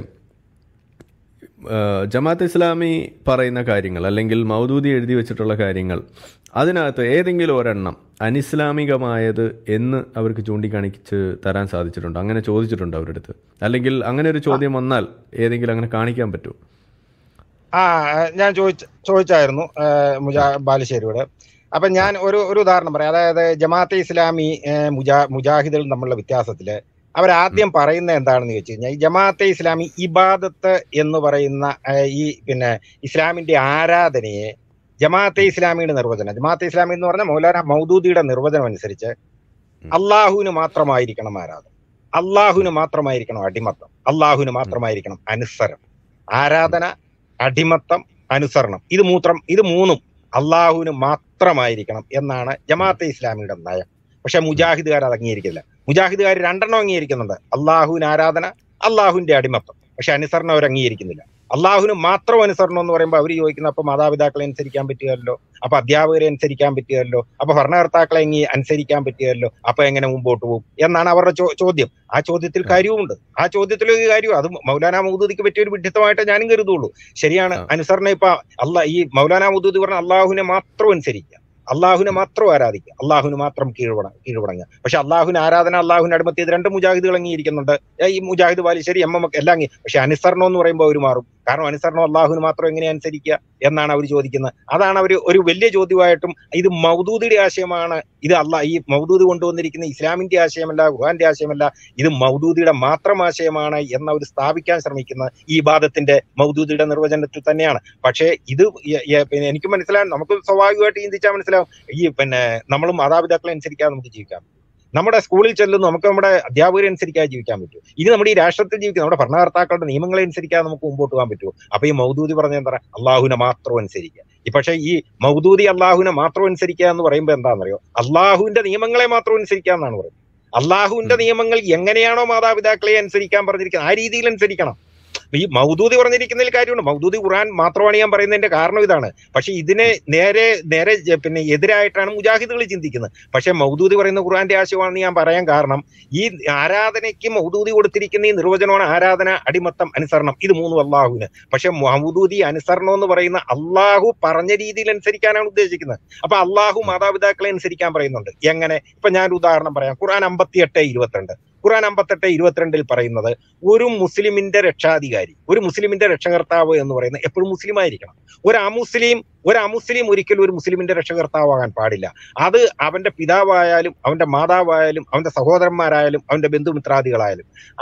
ആ, ജമാഅത്ത് ഇസ്ലാമി പറയുന്ന കാര്യങ്ങൾ അല്ലെങ്കിൽ മൗദൂദി എഴുതി വെച്ചിട്ടുള്ള കാര്യങ്ങൾ അതിനകത്ത് ഏതെങ്കിലും ഒരെണ്ണം അനിസ്ലാമികമായത് എന്ന് അവർക്ക് ചൂണ്ടിക്കാണിച്ച് തരാൻ സാധിച്ചിട്ടുണ്ടോ അങ്ങനെ ചോദിച്ചിട്ടുണ്ടോ അവരുടെ അടുത്ത് അല്ലെങ്കിൽ അങ്ങനെ ഒരു ചോദ്യം വന്നാൽ ഏതെങ്കിലും അങ്ങനെ കാണിക്കാൻ പറ്റുമോ ആ ഞാൻ ചോദിച്ച ചോദിച്ചായിരുന്നു ആ, മുജാ ബാലുശ്ശേരിയോട് അപ്പൊ ഞാൻ ഒരു ഒരു ഉദാഹരണം പറയാം അതായത് ജമാഅത്തെ ഇസ്ലാമി ഏ, മുജാ മുജാഹിദുകൾ തമ്മിലുള്ള വ്യത്യാസത്തില് അവരാദ്യം പറയുന്ന എന്താണെന്ന് ചോദിച്ചു കഴിഞ്ഞാൽ ഈ ജമാഅത്തെ ഇസ്ലാമി ഇബാദത്ത് എന്ന് പറയുന്ന ഏ, ഈ പിന്നെ ഇസ്ലാമിന്റെ ആരാധനയെ ജമാഅത്തെ ഇസ്ലാമിയുടെ നിർവചനം ജമാഅത്തെ ഇസ്ലാമി എന്ന് പറഞ്ഞാൽ മൗലാന മൗദൂദിയുടെ നിർവചനം അനുസരിച്ച് അള്ളാഹുവിന് മാത്രമായിരിക്കണം ആരാധന അള്ളാഹുവിന് മാത്രമായിരിക്കണം അടിമത്തം അള്ളാഹുവിന് മാത്രമായിരിക്കണം അനുസരണം ആരാധന അടിമത്തം അനുസരണം ഇത് മൂത്രം ഇത് മൂന്നും അള്ളാഹുവിന് മാത്രമായിരിക്കണം എന്നാണ് ജമാഅത്തെ ഇസ്ലാമിയുടെ നയം പക്ഷെ മുജാഹിദുകാർ അത് അംഗീകരിക്കില്ല മുജാഹിദുകാർ രണ്ടെണ്ണം അംഗീകരിക്കുന്നുണ്ട് അള്ളാഹുവിന് ആരാധന അള്ളാഹുവിന്റെ അടിമത്തം പക്ഷെ അനുസരണം അവർ അംഗീകരിക്കുന്നില്ല അള്ളാഹുവിന് മാത്രം അനുസരണം എന്ന് പറയുമ്പോൾ അവർ ചോദിക്കുന്ന അപ്പൊ മാതാപിതാക്കളെ അനുസരിക്കാൻ പറ്റുകയല്ലോ അപ്പൊ അധ്യാപകരെ അനുസരിക്കാൻ പറ്റുകയല്ലോ അപ്പൊ ഭരണകർത്താക്കളെ എങ്ങി അനുസരിക്കാൻ പറ്റുകയല്ലോ അപ്പൊ എങ്ങനെ മുമ്പോട്ട് പോകും എന്നാണ് അവരുടെ ചോ- ചോദ്യം ആ ചോദ്യത്തിൽ കാര്യവുമുണ്ട് ആ ചോദ്യത്തിൽ ഒരു കാര്യം അത് മൗലാന മൗദൂദിക്ക് പറ്റിയ ഒരു വിഡിത്തമായിട്ട് ഞാനും കരുതുള്ളൂ ശരിയാണ് ആ. അനുസരണ ഇപ്പൊ അല്ല ഈ മൗലാന മൗദൂദി പറഞ്ഞ അള്ളാഹുവിനെ മാത്രം അനുസരിക്കുക അള്ളാഹുവിനെ മാത്രം ആരാധിക്കുക അള്ളാഹുവിന് മാത്രം കീഴ്വണ കീഴ്വണങ്ങുക പക്ഷെ അള്ളാഹുവിന് ആരാധന അള്ളാഹുവിന് അടിമത്തി ഇത് രണ്ട് മുജാഹിദുകൾ അംഗീകരിക്കുന്നുണ്ട് ഏ, ഈ മുജാഹിദ് ബാലിശ്ശേരി എം എം ഒക്കെ എല്ലാം അംഗീ പക്ഷെ അനുസരണം എന്ന് പറയുമ്പോൾ അവർ മാറും കാരണം അനുസരണം അള്ളാഹുവിന് മാത്രം എങ്ങനെ അനുസരിക്കുക എന്നാണ് അവർ ചോദിക്കുന്നത് അതാണ് അവർ ഒരു വലിയ ചോദ്യമായിട്ടും ഇത് മൗദൂദിയുടെ ആശയമാണ് ഇത് അല്ല ഈ മൗദൂദ് കൊണ്ടുവന്നിരിക്കുന്ന ഇസ്ലാമിന്റെ ആശയമല്ല ഖുർആന്റെ ആശയമല്ല ഇത് മൗദൂദിയുടെ മാത്രം ആശയമാണ് എന്ന് അവർ സ്ഥാപിക്കാൻ ശ്രമിക്കുന്ന ഈ വാദത്തിന്റെ മൗദൂദിയുടെ നിർവചനത്തിൽ തന്നെയാണ് പക്ഷേ ഇത് യ- യ- പിന്നെ എനിക്ക് മനസ്സിലാകും നമുക്ക് സ്വാഭാവികമായിട്ട് ചിന്തിച്ചാൽ മനസ്സിലാവും ഈ പിന്നെ നമ്മൾ മാതാപിതാക്കളെ അനുസരിക്കാതെ നമുക്ക് ജീവിക്കാം നമ്മുടെ സ്കൂളിൽ ചെല്ലുന്നു നമുക്ക് നമ്മുടെ അധ്യാപകരെ അനുസരിക്കാതെ ജീവിക്കാൻ പറ്റും ഇനി നമ്മുടെ ഈ രാഷ്ട്രത്തിൽ ജീവിക്കുന്ന നമ്മുടെ ഭരണകർത്താക്കളുടെ നിയമങ്ങളെ അനുസരിക്കാതെ നമുക്ക് മുമ്പോട്ട് പോകാൻ പറ്റുമോ അപ്പൊ ഈ മൗദൂദി പറഞ്ഞ എന്താ അള്ളാഹുവിനെ മാത്രം അനുസരിക്കുക ഈ പക്ഷേ ഈ മൗദൂദി അള്ളാഹുവിനെ മാത്രം അനുസരിക്കുക എന്ന് പറയുമ്പോൾ എന്താണെന്നറിയോ അള്ളാഹുവിന്റെ നിയമങ്ങളെ മാത്രം അനുസരിക്കുക എന്നാണ് പറയുന്നത് അള്ളാഹുവിന്റെ നിയമങ്ങൾ എങ്ങനെയാണോ മാതാപിതാക്കളെ അനുസരിക്കാൻ പറഞ്ഞിരിക്കുന്നത് ആ രീതിയിൽ അനുസരിക്കണം ഈ മൗദൂദി പറഞ്ഞിരിക്കുന്നതിൽ കാര്യമുണ്ട് മൗദൂദി ഖുർആൻ മാത്രമാണ് ഞാൻ പറയുന്നതിന്റെ കാരണം ഇതാണ് പക്ഷെ ഇതിനെ നേരെ നേരെ ജ- പിന്നെ എതിരായിട്ടാണ് മുജാഹിദുകൾ ചിന്തിക്കുന്നത് പക്ഷെ മൗദൂദി പറയുന്ന ഖുർആന്റെ ആശയമാണെന്ന് ഞാൻ പറയാൻ കാരണം ഈ ആരാധനയ്ക്ക് മൗദൂദി കൊടുത്തിരിക്കുന്ന ഈ നിർവചനമാണ് ആരാധന അടിമത്തം അനുസരണം ഇത് മൂന്നും അള്ളാഹുവിന് പക്ഷെ മൗദൂദി അനുസരണം എന്ന് പറയുന്ന അള്ളാഹു പറഞ്ഞ രീതിയിൽ അനുസരിക്കാനാണ് ഉദ്ദേശിക്കുന്നത് അപ്പൊ അള്ളാഹു മാതാപിതാക്കളെ അനുസരിക്കാൻ പറയുന്നുണ്ട് എങ്ങനെ ഇപ്പൊ ഞാൻ ഒരു ഉദാഹരണം പറയാം ഖുർആൻ അമ്പത്തിയെട്ട് ഇരുപത്തിരണ്ട് ഖുർആൻ അമ്പത്തെട്ട് ഇരുപത്തിരണ്ടിൽ പറയുന്നത് ഒരു മുസ്ലിമിന്റെ രക്ഷാധികാരി ഒരു മുസ്ലിമിന്റെ രക്ഷകർത്താവ് എന്ന് പറയുന്നത് എപ്പോഴും മുസ്ലിം ആയിരിക്കണം ഒരു അമുസ്ലിം ഒരു അമുസ്ലിം ഒരിക്കലും ഒരു മുസ്ലിമിന്റെ രക്ഷകർത്താവാകാൻ പാടില്ല അത് അവന്റെ പിതാവായാലും അവന്റെ മാതാവായാലും അവന്റെ സഹോദരന്മാരായാലും അവന്റെ ബന്ധുമിത്രാദികളായാലും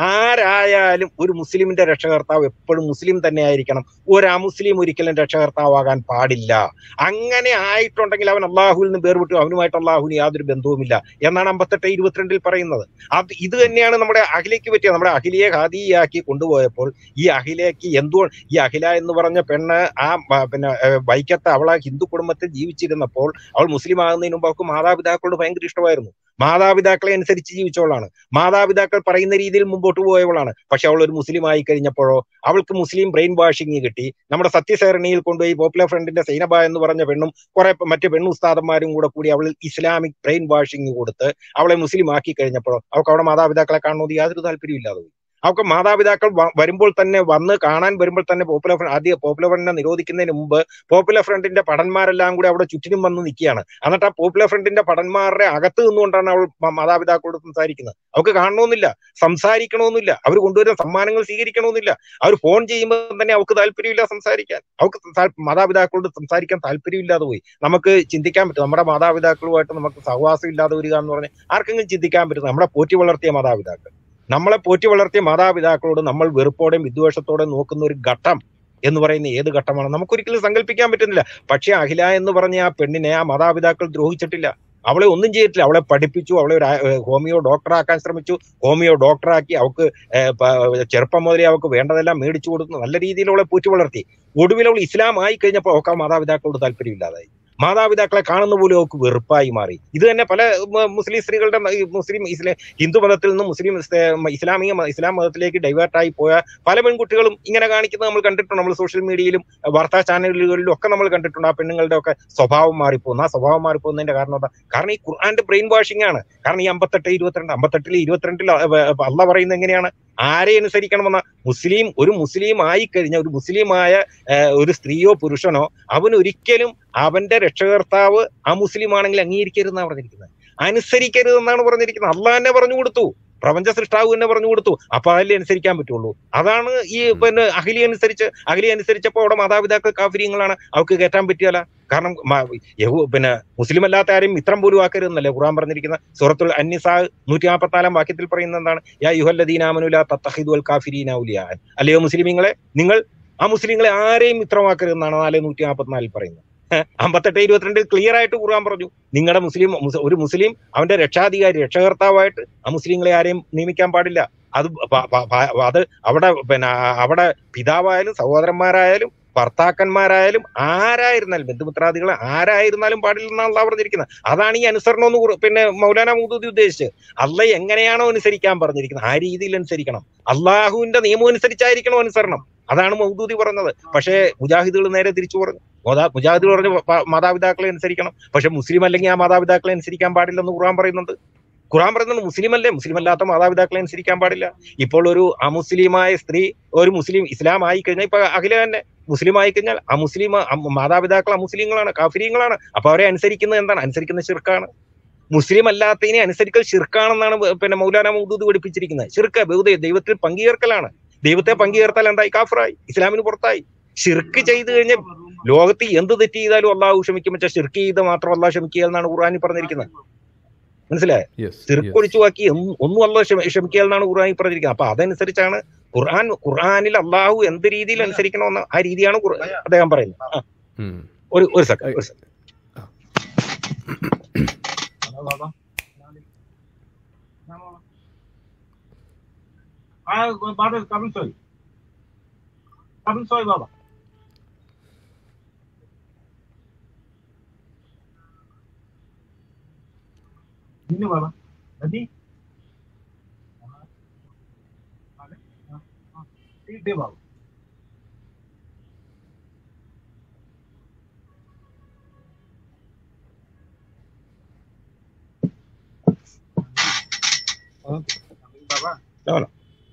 ആരായാലും ഒരു മുസ്ലിമിന്റെ രക്ഷകർത്താവ് എപ്പോഴും മുസ്ലിം തന്നെ ആയിരിക്കണം ഒരു അമുസ്ലിം ഒരിക്കലും രക്ഷകർത്താവാകാൻ പാടില്ല അങ്ങനെ ആയിട്ടുണ്ടെങ്കിൽ അവൻ അള്ളാഹുവിൽ നിന്ന് വേർവിട്ടു അവനുമായിട്ട് അള്ളാഹുവിന് യാതൊരു ബന്ധവുമില്ല എന്നാണ് അമ്പത്തെട്ട് ഇരുപത്തിരണ്ടിൽ പറയുന്നത് അത് ഇത് തന്നെയാണ് നമ്മുടെ അഖിലേക്ക് പറ്റിയ നമ്മുടെ അഖിലയെ ഖാദിയാക്കി കൊണ്ടുപോയപ്പോൾ ഈ അഖിലേക്ക് എന്തോ ഈ അഖില എന്ന് പറഞ്ഞ പെണ്ണ് ആ ബ- പിന്നെ ഏഹ്, വൈക്കത്ത് അവളെ ഹിന്ദു കുടുംബത്തിൽ ജീവിച്ചിരുന്നപ്പോൾ അവൾ മുസ്ലിം ആകുന്നതിന് മുമ്പ് അവൾക്ക് മാതാപിതാക്കളോട് ഭയങ്കര ഇഷ്ടമായിരുന്നു മാതാപിതാക്കളെ അനുസരിച്ച് ജീവിച്ചവളാണ് മാതാപിതാക്കൾ പറയുന്ന രീതിയിൽ മുമ്പോട്ട് പോയവളാണ് പക്ഷെ അവൾ ഒരു മുസ്ലിം ആയി കഴിഞ്ഞപ്പോഴോ അവൾക്ക് മുസ്ലിം ബ്രെയിൻ വാഷിംഗ് കിട്ടി നമ്മുടെ സത്യസരണിയിൽ കൊണ്ടുപോയി പോപ്പുലർ ഫ്രണ്ടിന്റെ സൈനബ എന്ന് പറഞ്ഞ പെണ്ണും കുറെ മറ്റു പെണ്ണു ഉസ്താദന്മാരും കൂടെ കൂടി അവൾ ഇസ്ലാമിക് ബ്രെയിൻ വാഷിംഗ് കൊടുത്ത് അവളെ മുസ്ലിം ആക്കി കഴിഞ്ഞപ്പോഴോ അവൾക്ക് അവിടെ മാതാപിതാക്കളെ കാണുന്നത് യാതൊരു താല്പര്യമില്ലാതെ പോയി അവർക്ക് മാതാപിതാക്കൾ വ- വരുമ്പോൾ തന്നെ വന്ന് കാണാൻ വരുമ്പോൾ തന്നെ പോപ്പുലർ ഫ്രണ്ട് ആദ്യം പോപ്പുലർ ഫ്രണ്ടിനെ നിരോധിക്കുന്നതിന് മുമ്പ് പോപ്പുലർ ഫ്രണ്ടിന്റെ ഭടന്മാരെല്ലാം കൂടി അവിടെ ചുറ്റിനും വന്ന് നിൽക്കുകയാണ് എന്നിട്ട് ആ പോപ്പുലർ ഫ്രണ്ടിന്റെ ഭടന്മാരുടെ അകത്ത് നിന്നുകൊണ്ടാണ് അവൾ മ- മാതാപിതാക്കളോട് സംസാരിക്കുന്നത് അവർക്ക് കാണണമെന്നില്ല സംസാരിക്കണമെന്നില്ല അവർ കൊണ്ടുവരുന്ന സമ്മാനങ്ങൾ സ്വീകരിക്കണമെന്നില്ല അവർ ഫോൺ ചെയ്യുമ്പോൾ തന്നെ അവർക്ക് താല്പര്യമില്ല സംസാരിക്കാൻ അവർക്ക് താൽ- മാതാപിതാക്കളോട് സംസാരിക്കാൻ താല്പര്യമില്ലാതെ പോയി നമുക്ക് ചിന്തിക്കാൻ പറ്റും നമ്മുടെ മാതാപിതാക്കളുമായിട്ട് നമുക്ക് സഹവാസം ഇല്ലാതെ വരിക എന്ന് പറഞ്ഞാൽ ആർക്കെങ്കിലും ചിന്തിക്കാൻ പറ്റും നമ്മളെ പോറ്റി വളർത്തിയ മാതാപിതാക്കൾ നമ്മളെ പോറ്റി വളർത്തിയ മാതാപിതാക്കളോട് നമ്മൾ വെറുപ്പോടെയും വിദ്വേഷത്തോടെയും നോക്കുന്ന ഒരു ഘട്ടം എന്ന് പറയുന്ന ഏത് ഘട്ടമാണ് നമുക്കൊരിക്കലും സങ്കല്പിക്കാൻ പറ്റുന്നില്ല പക്ഷെ അഖില എന്ന് പറഞ്ഞ ആ പെണ്ണിനെ ആ മാതാപിതാക്കൾ ദ്രോഹിച്ചിട്ടില്ല അവളെ ഒന്നും ചെയ്തിട്ടില്ല അവളെ പഠിപ്പിച്ചു അവളെ ഒരു ആ- ഏഹ് ഹോമിയോ ഡോക്ടറാക്കാൻ ശ്രമിച്ചു ഹോമിയോ ഡോക്ടറാക്കി അവൾക്ക് ഏഹ് പ- ചെറുപ്പം മുതലേ അവൾക്ക് വേണ്ടതെല്ലാം മേടിച്ചു കൊടുത്തു നല്ല രീതിയിൽ അവളെ പോറ്റി വളർത്തി ഒടുവിൽ അവൾ ഇസ്ലാം ആയി കഴിഞ്ഞപ്പോൾ അവൾക്ക് ആ മാതാപിതാക്കളോട് താല്പര്യമില്ലാതായി മാതാപിതാക്കളെ കാണുന്ന പോലും അവൾക്ക് വെറുപ്പായി മാറി ഇത് തന്നെ പല മ- മുസ്ലിം സ്ത്രീകളുടെ മ- ഈ മുസ്ലിം ഇസ്ലാം ഹിന്ദു മതത്തിൽ നിന്ന് മുസ്ലിം സ്- ഇസ്ലാമിക മ- ഇസ്ലാം മതത്തിലേക്ക് ഡൈവേർട്ടായി പോയ പല പെൺകുട്ടികളും ഇങ്ങനെ കാണിക്കുന്നത് നമ്മൾ കണ്ടിട്ടുണ്ട് നമ്മൾ സോഷ്യൽ മീഡിയയിലും അഹ് വാർത്താ ചാനലുകളിലും ഒക്കെ നമ്മൾ കണ്ടിട്ടുണ്ട് ആ പെണ്ണുങ്ങളുടെ ഒക്കെ സ്വഭാവം മാറിപ്പോകുന്നു ആ സ്വഭാവം മാറിപ്പോകുന്നതിന്റെ കാരണം എന്താ കാരണം ഈ ഖുർആന്റെ ബ്രെയിൻ വാഷിംഗ് ആണ് കാരണം ഈ അമ്പത്തെട്ട് ഇരുപത്തിരണ്ട് അമ്പത്തെട്ടിൽ ഇരുപത്തിരണ്ടിൽ അള്ള പറയുന്നത് എങ്ങനെയാണ് ആരെ അനുസരിക്കണമെന്ന മുസ്ലിം ഒരു മുസ്ലിം ആയി കഴിഞ്ഞ ഒരു മുസ്ലിമായ ഏഹ്, ഒരു സ്ത്രീയോ പുരുഷനോ അവൻ ഒരിക്കലും അവന്റെ രക്ഷകർത്താവ് ആ മുസ്ലിം ആണെങ്കിൽ അംഗീകരിക്കരുതെന്നാണ് പറഞ്ഞിരിക്കുന്നത് അനുസരിക്കരുതെന്നാണ് പറഞ്ഞിരിക്കുന്നത് അള്ളാഹ് തന്നെ പറഞ്ഞു കൊടുത്തു പ്രപഞ്ച സൃഷ്ടാവ് തന്നെ പറഞ്ഞു കൊടുത്തു അപ്പൊ അതിലെ അനുസരിക്കാൻ പറ്റുള്ളൂ അതാണ് ഈ പിന്നെ അഖിലി അനുസരിച്ച് അഖിലി അനുസരിച്ചപ്പോ അവിടെ മാതാപിതാക്കൾ കാഫര്യങ്ങളാണ് അവർക്ക് കയറ്റാൻ പറ്റിയല്ല കാരണം മ- യഹൂ പിന്നെ മുസ്ലിം അല്ലാത്ത ആരെയും ഇത്രം പോലും ആക്കരുതെന്നല്ലേ ഖുർആൻ പറഞ്ഞിരിക്കുന്ന സൂറത്തുൽ അന്നിസാ നൂറ്റി നാൽപ്പത്തിനാലാം വാക്യത്തിൽ പറയുന്നത് എന്താണ് യാ യുഹല്ലദീനാമനുല തത്തഹിദു അൽ കാഫിരീന ഔലിയാൻ അല്ലയോ മുസ്ലിമീങ്ങളെ നിങ്ങൾ ആ മുസ്ലിങ്ങളെ ആരെയും മിത്രമാക്കരുതെന്നാണ് നാല് നൂറ്റി നാൽപ്പത്തിനാലിൽ പറയുന്നത് ഏഹ് അമ്പത്തെട്ട് ഇരുപത്തിരണ്ടിൽ ക്ലിയർ ആയിട്ട് ഖുർആൻ പറഞ്ഞു നിങ്ങളുടെ മുസ്ലിം മുസ്- ഒരു മുസ്ലിം അവന്റെ രക്ഷാധികാരി രക്ഷകർത്താവായിട്ട് ആ മുസ്ലിങ്ങളെ ആരെയും നിയമിക്കാൻ പാടില്ല അത് പ- പ- പ- അത് അവിടെ പിന്നെ അവിടെ പിതാവായാലും സഹോദരന്മാരായാലും ഭർത്താക്കന്മാരായാലും ആരായിരുന്നാലും ബന്ധുമിത്രാദികൾ ആരായിരുന്നാലും പാടില്ലെന്നാണ് അള്ളാഹ് പറഞ്ഞിരിക്കുന്നത് അതാണ് ഈ അനുസരണം എന്ന് ഖുർ- പിന്നെ മൗലാന മൂദൂദി ഉദ്ദേശിച്ചത് അല്ല എങ്ങനെയാണോ അനുസരിക്കാൻ പറഞ്ഞിരിക്കുന്നത് ആ രീതിയിൽ അനുസരിക്കണം അള്ളാഹുവിന്റെ നിയമം അനുസരിച്ചായിരിക്കണം അനുസരണം അതാണ് മൗദൂദി പറഞ്ഞത് പക്ഷേ മുജാഹിദുകൾ നേരെ തിരിച്ചു പറഞ്ഞു മോദാ- മുജാഹിദുകൾ പറഞ്ഞു പ- മാതാപിതാക്കളെ അനുസരിക്കണം പക്ഷെ മുസ്ലിം അല്ലെങ്കിൽ ആ മാതാപിതാക്കളെ അനുസരിക്കാൻ പാടില്ലെന്ന് ഖുർആൻ പറയുന്നുണ്ട് ഖുർആൻ പറയുന്നത് മുസ്ലിം അല്ലേ മുസ്ലിം അല്ലാത്ത മാതാപിതാക്കളെ അനുസരിക്കാൻ പാടില്ല ഇപ്പോൾ ഒരു അമുസ്ലിമായ സ്ത്രീ ഒരു മുസ്ലിം ഇസ്ലാം ആയി കഴിഞ്ഞാൽ ഇപ്പൊ അഖില തന്നെ മുസ്ലിം ആയി കഴിഞ്ഞാൽ ആ മുസ്ലിം അം- മാതാപിതാക്കൾ അമുസ്ലിങ്ങളാണ് കാഫിര്യങ്ങളാണ് അപ്പൊ അവരെ അനുസരിക്കുന്നത് എന്താണ് അനുസരിക്കുന്നത് ഷിർക്കാണ് മുസ്ലിം അല്ലാത്തതിനെ അനുസരിക്കൽ ഷിർക്കാണെന്നാണ് വ- പിന്നെ മൗലാന മൗദൂദ് പഠിപ്പിച്ചിരിക്കുന്നത് ഷിർക്ക് ബഹുദൈ ദൈവത്തിൽ പങ്കുചേർക്കലാണ് ദൈവത്തെ പങ്കുചേർത്താൽ എന്തായി കാഫറായി ഇസ്ലാമിന് പുറത്തായി ഷിർക്ക് ചെയ്തു കഴിഞ്ഞാൽ ലോകത്ത് എന്ത് തെറ്റ് ചെയ്താലും അള്ളാഹു ക്ഷമിക്കും വെച്ചാൽ ഷിർക്ക് ചെയ്ത് മാത്രം അള്ളാഹ് ക്ഷമിക്കുക എന്നാണ് ഖുർആാനിൽ പറഞ്ഞിരിക്കുന്നത് മനസ്സിലായോ യെസ് ചെറുക്ക് ഒഴിച്ചു ബാക്കി ഒന്നും- ഒന്നും അള്ളാഹ് ക്ഷമ- ക്ഷമിക്കുക എന്നാണ് ഖുർആാനിൽ പറഞ്ഞിരിക്കുന്നത് അപ്പൊ അതനുസരിച്ചാണ് ഖുർആൻ ഖുർആാനിൽ അള്ളാഹു എന്ത് രീതിയിൽ അനുസരിക്കണമെന്ന് ആ രീതിയാണ് ഖുർ- അദ്ദേഹം പറയുന്നത് ആ, ഒരു ഒരു സെക്കൻഡ് ഒരു second. Ah, Baba, kabul soy. Kabul soy, Baba. Ini Baba. Tadi? Vale. Ah, ah. Sí, de Baba. बाबा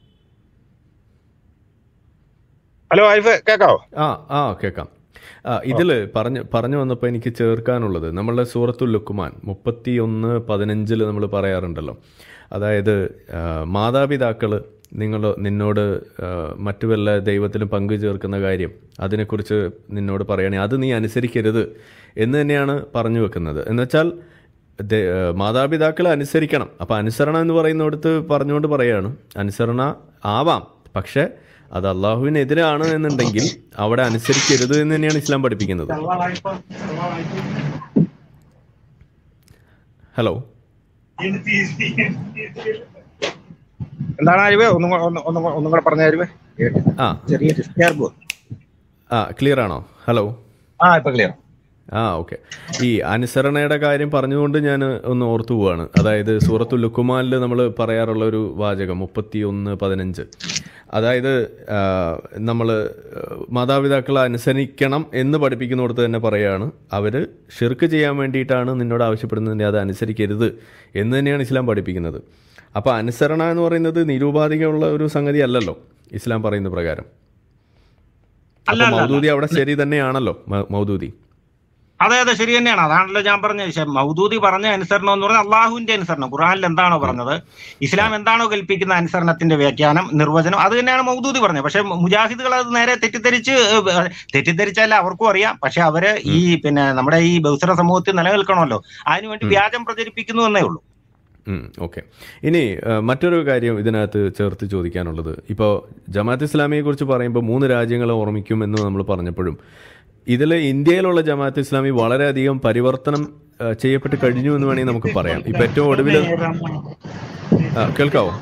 ഹലോ ആരിഫ് കേക്കാവോ ആ ആ കേൾക്കാം ആ ഇതിൽ പറഞ്ഞു പറഞ്ഞു വന്നപ്പോൾ എനിക്ക് ചേർക്കാനുള്ളത് നമ്മളുടെ സൂറത്തുൽ ലുക്കുമാൻ മുപ്പത്തി ഒന്ന് പതിനഞ്ചിൽ നമ്മൾ പറയാറുണ്ടല്ലോ അതായത് ആ, മാതാപിതാക്കൾ നിങ്ങൾ നിന്നോട് ആ, മറ്റു വല്ല ദൈവത്തിലും പങ്കു ചേർക്കുന്ന കാര്യം അതിനെക്കുറിച്ച് നിന്നോട് പറയുകയാണെങ്കിൽ അത് നീ അനുസരിക്കരുത് എന്ന് തന്നെയാണ് പറഞ്ഞു വെക്കുന്നത് എന്നുവെച്ചാൽ ദേ- ആ, മാതാപിതാക്കളെ അനുസരിക്കണം അപ്പോൾ അനുസരണ എന്ന് പറയുന്നിടത്ത് പറഞ്ഞുകൊണ്ട് പറയാണ് അനുസരണ ആവാം പക്ഷേ അത് അള്ളാഹുവിനെതിരാണ് എന്നുണ്ടെങ്കിൽ അവിടെ അനുസരിക്കരുത് എന്ന് തന്നെയാണ് ഇസ്ലാം പഠിപ്പിക്കുന്നത് सलवार आई पर सलवार आई पर ഹലോ इन चीज എന്താണ് ആരിഫ് ഒന്നും കൂടെ- ഒന്നും ഒന്നും കൂടെ- ഒന്നും കൂടെ പറഞ്ഞ ആരിഫ് ആ ചെറിയ ഡിസ്റ്റർബ് ആ ക്ലിയർ ആണോ ഹലോ ആ ഇപ്പൊ ക്ലിയർ ആ ഓക്കെ ഈ അനുസരണയുടെ കാര്യം പറഞ്ഞുകൊണ്ട് ഞാൻ ഒന്ന് ഓർത്തു പോവാണ് അതായത് സൂറത്തു ലുക്കുമാനിൽ നമ്മൾ പറയാറുള്ള ഒരു വാചകം മുപ്പത്തി ഒന്ന് പതിനഞ്ച് അതായത് നമ്മൾ മാതാപിതാക്കളെ അനുസരിക്കണം എന്ന് പഠിപ്പിക്കുന്നിടത്ത് തന്നെ പറയാണ് അവർ ഷിർക്ക് ചെയ്യാൻ വേണ്ടിയിട്ടാണ് നിന്നോട് ആവശ്യപ്പെടുന്നതിൻ്റെ അത് അനുസരിക്കരുത് എന്ന് തന്നെയാണ് ഇസ്ലാം പഠിപ്പിക്കുന്നത് അപ്പോൾ അനുസരണ എന്ന് പറയുന്നത് നിരൂപാധികമുള്ള ഒരു സംഗതി അല്ലല്ലോ ഇസ്ലാം പറയുന്ന പ്രകാരം അല്ല, അപ്പോൾ അല്ല, മൗദൂദി അവിടെ ശരി തന്നെയാണല്ലോ മ- മൗദൂദി അതെ അതെ ശരി തന്നെയാണ് അതാണല്ലോ ഞാൻ പറഞ്ഞത് പക്ഷെ മൗദൂദി പറഞ്ഞ അനുസരണം എന്ന് പറഞ്ഞാൽ അള്ളാഹുവിന്റെ അനുസരണം ഖുറാനിൽ എന്താണോ പറഞ്ഞത് ഇസ്ലാം എന്താണോ കൽപ്പിക്കുന്ന അനുസരണത്തിന്റെ വ്യാഖ്യാനം നിർവചനം അത് തന്നെയാണ് മൗദൂദി പറഞ്ഞത് പക്ഷെ മുജാഹിദുകൾ അത് നേരെ തെറ്റിദ്ധരിച്ച് ഏഹ്, തെറ്റിദ്ധരിച്ചല്ല അവർക്കും അറിയാം പക്ഷെ അവര് ഈ പിന്നെ നമ്മുടെ ഈ ബൗസര സമൂഹത്തിൽ നിലനിൽക്കണമല്ലോ അതിനുവേണ്ടി വ്യാജം പ്രചരിപ്പിക്കുന്നു എന്നേ ഉള്ളൂ ഓക്കെ ഇനി ആ, മറ്റൊരു കാര്യം ഇതിനകത്ത് ചേർത്ത് ചോദിക്കാനുള്ളത് ഇപ്പോൾ ജമാഅത്ത് ഇസ്ലാമിയെ കുറിച്ച് പറയുമ്പോൾ മൂന്ന് രാജ്യങ്ങളെ ഓർമ്മിക്കും എന്ന് നമ്മൾ പറഞ്ഞപ്പോഴും ഇതിൽ ഇന്ത്യയിലുള്ള ജമാഅത്ത് ഇസ്ലാമി വളരെയധികം പരിവർത്തനം ആ, ചെയ്യപ്പെട്ട് കഴിഞ്ഞു എന്ന് വേണമെങ്കിൽ നമുക്ക് പറയാം ഇപ്പം ഏറ്റവും ഒടുവിൽ ആ, കേൾക്കാവോ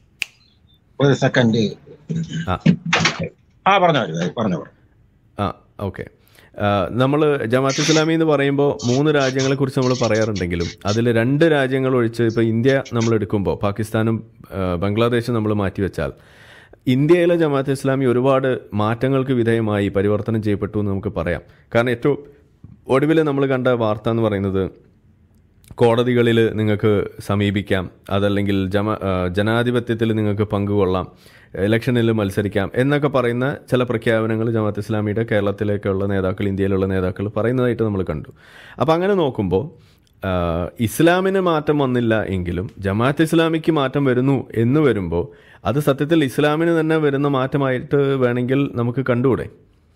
ഒരു സെക്കൻഡ് ആ ആ പറഞ്ഞോ പറഞ്ഞു ആ ഓക്കെ നമ്മൾ ജമാഅത്ത് ഇസ്ലാമി എന്ന് പറയുമ്പോൾ മൂന്ന് രാജ്യങ്ങളെക്കുറിച്ച് നമ്മൾ പറയാറുണ്ടെങ്കിലും അതിൽ രണ്ട് രാജ്യങ്ങൾ ഒഴിച്ച് ഇപ്പോൾ ഇന്ത്യ നമ്മൾ എടുക്കുമ്പോൾ പാകിസ്ഥാനും ആ, ബംഗ്ലാദേശും നമ്മൾ മാറ്റിവെച്ചാൽ ഇന്ത്യയിലെ ജമാഅത്ത് ഇസ്ലാമി ഒരുപാട് മാറ്റങ്ങൾക്ക് വിധേയമായി പരിവർത്തനം ചെയ്യപ്പെട്ടു എന്ന് നമുക്ക് പറയാം കാരണം ഏറ്റവും ഒടുവിൽ നമ്മൾ കണ്ട വാർത്ത എന്ന് പറയുന്നത് കോടതികളിൽ നിങ്ങൾക്ക് സമീപിക്കാം അതല്ലെങ്കിൽ ജമ ആ, ജനാധിപത്യത്തിൽ നിങ്ങൾക്ക് പങ്കുകൊള്ളാം ഇലക്ഷനിൽ മത്സരിക്കാം എന്നൊക്കെ പറയുന്ന ചില പ്രഖ്യാപനങ്ങൾ ജമാഅത്ത് ഇസ്ലാമിയുടെ കേരളത്തിലേക്കുള്ള നേതാക്കൾ ഇന്ത്യയിലുള്ള നേതാക്കൾ പറയുന്നതായിട്ട് നമ്മൾ കണ്ടു അപ്പോൾ അങ്ങനെ നോക്കുമ്പോൾ ആ, ഇസ്ലാമിന് മാറ്റം വന്നില്ല എങ്കിലും ജമാഅത്ത് ഇസ്ലാമിക്ക് മാറ്റം വരുന്നു എന്ന് വരുമ്പോൾ അത് സത്യത്തിൽ ഇസ്ലാമിന് തന്നെ വരുന്ന മാറ്റമായിട്ട് വേണമെങ്കിൽ നമുക്ക് കണ്ടുകൂടെ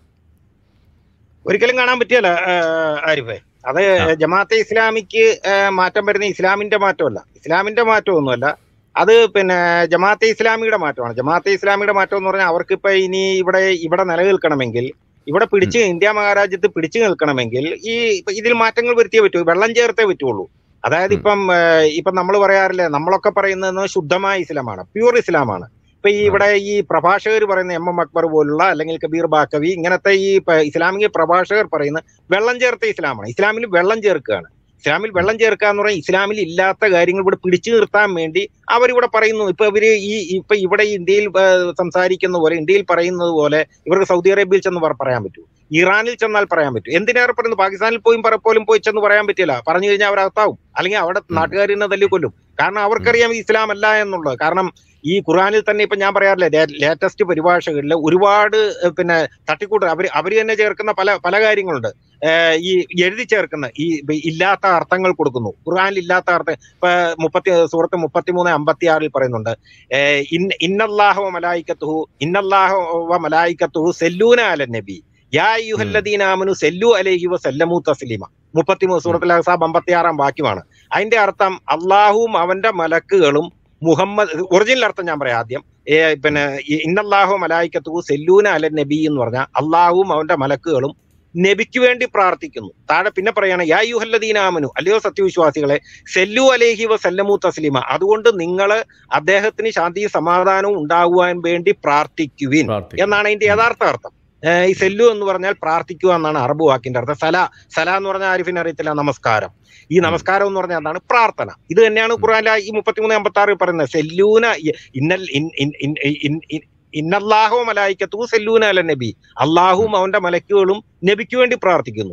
ഒരിക്കലും കാണാൻ പറ്റിയല്ല ആരിഫെ അത് ജമാഅത്തെ ഇസ്ലാമിക്ക് ആ, മാറ്റം വരുന്ന ഇസ്ലാമിന്റെ മാറ്റമല്ല ഇസ്ലാമിന്റെ മാറ്റമൊന്നുമല്ല അത് പിന്നെ ജമാഅത്തെ ഇസ്ലാമിയുടെ മാറ്റമാണ് ജമാഅത്തെ ഇസ്ലാമിയുടെ മാറ്റം എന്ന് പറഞ്ഞാൽ അവർക്ക് ഇപ്പൊ ഇനി ഇവിടെ ഇവിടെ നിലനിൽക്കണമെങ്കിൽ ഇവിടെ പിടിച്ച് ഇന്ത്യ മഹാരാജ്യത്ത് പിടിച്ചു നിൽക്കണമെങ്കിൽ ഈ ഇപ്പൊ ഇതിൽ മാറ്റങ്ങൾ വരുത്തിയേ പറ്റൂ വെള്ളം ചേർത്തേ പറ്റുള്ളൂ അതായത് ഇപ്പം ആ, ഇപ്പം നമ്മൾ പറയാറില്ലേ നമ്മളൊക്കെ പറയുന്നത് ശുദ്ധമായ ഇസ്ലാമാണ് പ്യൂർ ഇസ്ലാമാണ് ഇപ്പൊ ഈ ഇവിടെ ഈ പ്രഭാഷകർ പറയുന്ന എം എം അക്ബർ പോലുള്ള അല്ലെങ്കിൽ കബീർ ബാക്കവി ഇങ്ങനത്തെ ഈ പ- ഇസ്ലാമിക പ്രഭാഷകർ പറയുന്ന വെള്ളം ചേർത്ത ഇസ്ലാമാണ് ഇസ്ലാമിൽ വെള്ളം ചേർക്കുകയാണ് ഇസ്ലാമിൽ വെള്ളം ചേർക്കുക എന്ന് പറഞ്ഞാൽ ഇസ്ലാമിൽ ഇല്ലാത്ത കാര്യങ്ങൾ ഇവിടെ പിടിച്ചു നിർത്താൻ വേണ്ടി അവരിവിടെ പറയുന്നു ഇപ്പൊ ഇവര് ഈ ഇപ്പൊ ഇവിടെ ഈ ഇന്ത്യയിൽ ആ, സംസാരിക്കുന്ന പോലെ ഇന്ത്യയിൽ പറയുന്നത് പോലെ ഇവർക്ക് സൗദി അറേബ്യയിൽ ചെന്ന് പറ- പറയാൻ പറ്റൂ ഇറാനിൽ ചെന്നാൽ പറയാൻ പറ്റും എന്തിനേറെ പറയുന്നു പാകിസ്ഥാനിൽ പോയും പറ- പോലും പോയി ചെന്ന് പറയാൻ പറ്റില്ല പറഞ്ഞു കഴിഞ്ഞാൽ അവരകത്താവും അല്ലെങ്കിൽ അവിടെ നാട്ടുകാർ തന്നെ തല്ലിക്കൊല്ലും കാരണം അവർക്കറിയാം ഇത് ഇസ്ലാം അല്ല എന്നുള്ളത് കാരണം ഈ ഖുറാനിൽ തന്നെ ഇപ്പൊ ഞാൻ പറയാറില്ലേ ലേറ്റസ്റ്റ് പരിഭാഷകളിൽ ഒരുപാട് ഏഹ്, പിന്നെ തട്ടിക്കൂട്ട് അവര് അവര് തന്നെ ചേർക്കുന്ന പല പല കാര്യങ്ങളുണ്ട് ഏഹ്, ഈ എഴുതി ചേർക്കുന്ന ഈ ഇ- ഇല്ലാത്ത അർത്ഥങ്ങൾ കൊടുക്കുന്നു ഖുർആനിൽ ഇല്ലാത്ത അർത്ഥം ഇപ്പൊ മുപ്പത്തി സൂറത്ത് മുപ്പത്തിമൂന്ന് അമ്പത്തി ആറിൽ പറയുന്നുണ്ട് ഏഹ്, ഇന്ന- ഇന്നല്ലാഹു വ മലായിക്കത്തുഹു ഇന്നല്ലാഹു വ മലായിക്കത്തുഹു സെല്ലൂന അല നബി യാ യുഹല്ലദീന ആമനു സെല്ലു അലൈഹി വ സല്ലമു തസ്ലീമ മുപ്പത്തിമൂന്ന് സൂറത്തുൽ അഹ്സാബ് അമ്പത്തിയാറാം വാക്യമാണ് അതിന്റെ അർത്ഥം അള്ളാഹുവും അവന്റെ മലക്കുകളും മുഹമ്മദ് ഒറിജിനൽ അർത്ഥം ഞാൻ പറയാം ആദ്യം ഏ, പിന്നെ ഈ ഇന്നല്ലാഹു മലായിക്കത്തു സെല്ലൂന അല നബി എന്ന് പറഞ്ഞാൽ അള്ളാഹുവും അവന്റെ മലക്കുകളും നബിക്ക് വേണ്ടി പ്രാർത്ഥിക്കുന്നു താഴെ പിന്നെ പറയാണ് യാ യുഹല്ലദീനാമനു അല്ലയോ സത്യവിശ്വാസികളെ സെല്ലു അലേഹി വ സല്ലമു തസ്ലിമ അതുകൊണ്ട് നിങ്ങൾ അദ്ദേഹത്തിന് ശാന്തിയും സമാധാനവും ഉണ്ടാകുവാൻ വേണ്ടി പ്രാർത്ഥിക്കുവിൻ പ്രാർത്ഥിക്കും. എന്നാണ് അതിന്റെ യഥാർത്ഥ അർത്ഥം ഏ, ഈ സെല്ലു എന്ന് പറഞ്ഞാൽ പ്രാർത്ഥിക്കുക എന്നാണ് അറബ് വാക്കിന്റെ അർത്ഥം സല സല എന്ന് പറഞ്ഞാൽ ആരിഫിന് അറിയത്തില്ല നമസ്കാരം ഈ നമസ്കാരം എന്ന് പറഞ്ഞാൽ എന്താണ് പ്രാർത്ഥന ഇത് തന്നെയാണ് ഖുർആനിലെ ഈ മുപ്പത്തിമൂന്ന് അമ്പത്തി ആറ് പറയുന്നത് സെല്ലൂന ഇ- ഇന്നൽ ഇൻ- ഇൻ- ഇൻ- ഇൻ- ഇൻ- ഇന്നല്ലാഹു മലായിക്കത്തു സെല്ലൂന അല നബി അള്ളാഹുവും അവന്റെ മലക്കുകളും നബിക്ക് വേണ്ടി പ്രാർത്ഥിക്കുന്നു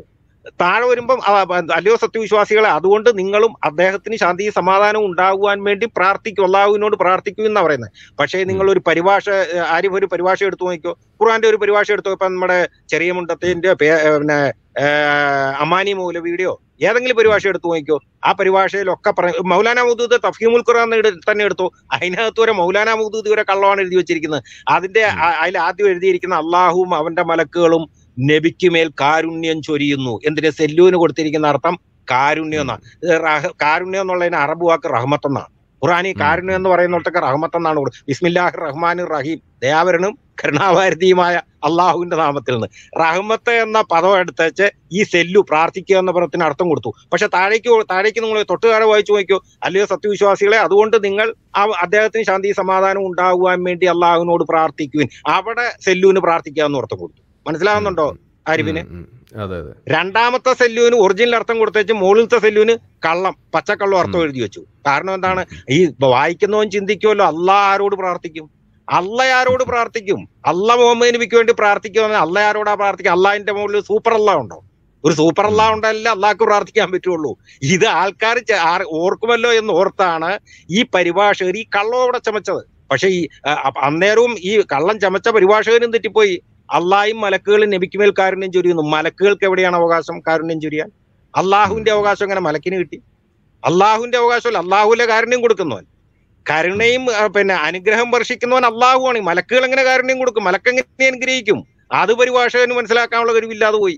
താഴെ വരുമ്പം ആ, ആ, അല്ലയോ സത്യവിശ്വാസികളെ അതുകൊണ്ട് നിങ്ങളും അദ്ദേഹത്തിന് ശാന്തി സമാധാനം ഉണ്ടാകുവാൻ വേണ്ടി പ്രാർത്ഥിക്കും അള്ളാഹുവിനോട് പ്രാർത്ഥിക്കും എന്നാ പറയുന്നത് പക്ഷേ നിങ്ങൾ ഒരു പരിഭാഷ ഏഹ്, ആരിഫ് ഒരു പരിഭാഷ എടുത്തു നോക്കിയോ ഖുർആന്റെ ഒരു പരിഭാഷ എടുത്തു ഇപ്പൊ നമ്മുടെ ചെറിയ മുണ്ടത്തിന്റെ പേ- ഏഹ്, പിന്നെ ഏഹ്, അമാനി മൗലവിയുടെയോ ഏതെങ്കിലും പരിഭാഷ എടുത്തു നോക്കിയോ ആ പരിഭാഷയിലൊക്കെ പറ മൗലാന മൗദൂദ് തഫീമുൽ ഖുർആൻ എടു- തന്നെ എടുത്തു അതിനകത്ത് വരെ മൗലാന മൗദൂദ് വരെ കള്ളമാണ് എഴുതി വെച്ചിരിക്കുന്നത് അതിന്റെ ആ- അതിൽ ആദ്യം എഴുതിയിരിക്കുന്ന അള്ളാഹുവും അവന്റെ മലക്കുകളും നബിക്ക് മേൽ കാരുണ്യം ചൊരിയുന്നു എന്തിന് സെല്ലൂന് കൊടുത്തിരിക്കുന്ന അർത്ഥം കാരുണ്യം എന്നാ ഇത് റഹ- കാരുണ്യം എന്നുള്ളതിന് അറബ് വാക്ക് റഹ്മത്ത് എന്നാണ് ഖുറാനി കാരുണ്യം എന്ന് പറയുന്നിടത്തൊക്കെ റഹ്മത്ത് എന്നാണ് കൊടു- ബിസ്മില്ലാഹ് റഹ്മാൻ റഹീം ദയാവരനും കരുണാവാരതിയുമായ അള്ളാഹുവിന്റെ നാമത്തിൽ നിന്ന് റഹ്മത്ത് എന്ന പദം എടുത്തേച്ച് ഈ സെല്ലു പ്രാർത്ഥിക്കുക എന്ന പദത്തിന് അർത്ഥം കൊടുത്തു പക്ഷെ താഴേക്ക് പോ- താഴേക്ക് നിങ്ങൾ തൊട്ട് താഴെ വായിച്ചു നോക്കിയോ അല്ലയോ സത്യവിശ്വാസികളെ അതുകൊണ്ട് നിങ്ങൾ ആ അദ്ദേഹത്തിന് ശാന്തി സമാധാനം ഉണ്ടാകുവാൻ വേണ്ടി അള്ളാഹുവിനോട് പ്രാർത്ഥിക്കുവിൻ അവിടെ സെല്ലുവിന് പ്രാർത്ഥിക്കുക എന്ന് അർത്ഥം കൊടുത്തു മനസ്സിലാവുന്നുണ്ടോ ആരിഫിന് ഉം, ഉം. അതെ അതെ രണ്ടാമത്തെ സെല്ലുവിന് ഒറിജിനൽ അർത്ഥം കൊടുത്തേച്ച് മുകളിലത്തെ സെല്ലുവിന് കള്ളം പച്ചക്കള്ളം അർത്ഥം ഉം. എഴുതി വെച്ചു കാരണം എന്താണ് ഈ വായിക്കുന്നവൻ ചിന്തിക്കുമല്ലോ അല്ല ആരോട് പ്രാർത്ഥിക്കും അല്ല ആരോട് പ്രാർത്ഥിക്കും അല്ല മുഹമ്മദ് നബിക്ക് വേണ്ടി പ്രാർത്ഥിക്കുമെന്ന് അല്ല ആരോടാ പ്രാർത്ഥിക്കുക അള്ളാഹിന്റെ മുകളിൽ സൂപ്പർ അല്ല ഉണ്ടോ ഒരു സൂപ്പർ അല്ല ഉണ്ടല്ല അള്ളാഹ്ക്ക് പ്രാർത്ഥിക്കാൻ പറ്റുള്ളൂ ഇത് ആൾക്കാർ ഓർക്കുമല്ലോ എന്ന് ഓർത്താണ് ഈ പരിഭാഷകർ ഈ കള്ളോടെ ചമച്ചത് പക്ഷെ ഈ ആ, അപ്പ- അന്നേരവും ഈ കള്ളം ചമച്ച പരിഭാഷകനും തെറ്റിപ്പോയി അള്ളായും മലക്കുകളും നബിക്കുമേൽ കാരുണ്യം ചൊരിയുന്നു മലക്കുകൾക്ക് എവിടെയാണ് അവകാശം കാരുണ്യം ചൊരിയാൻ അള്ളാഹുവിന്റെ അവകാശം എങ്ങനെ മലക്കിന് കിട്ടി അള്ളാഹുവിന്റെ അവകാശമല്ല അള്ളാഹുവിന്റെ കാരുണ്യം കൊടുക്കുന്നവൻ കരുണയും ആ, പിന്നെ അനുഗ്രഹം വർഷിക്കുന്നവൻ അള്ളാഹുവാണ് ഈ മലക്കുകൾ എങ്ങനെ കാരുണ്യം കൊടുക്കും മലക്കെങ്ങനെ അനുഗ്രഹിക്കും അത് പരിഭാഷകന് മനസ്സിലാക്കാനുള്ള കഴിവില്ലാതെ പോയി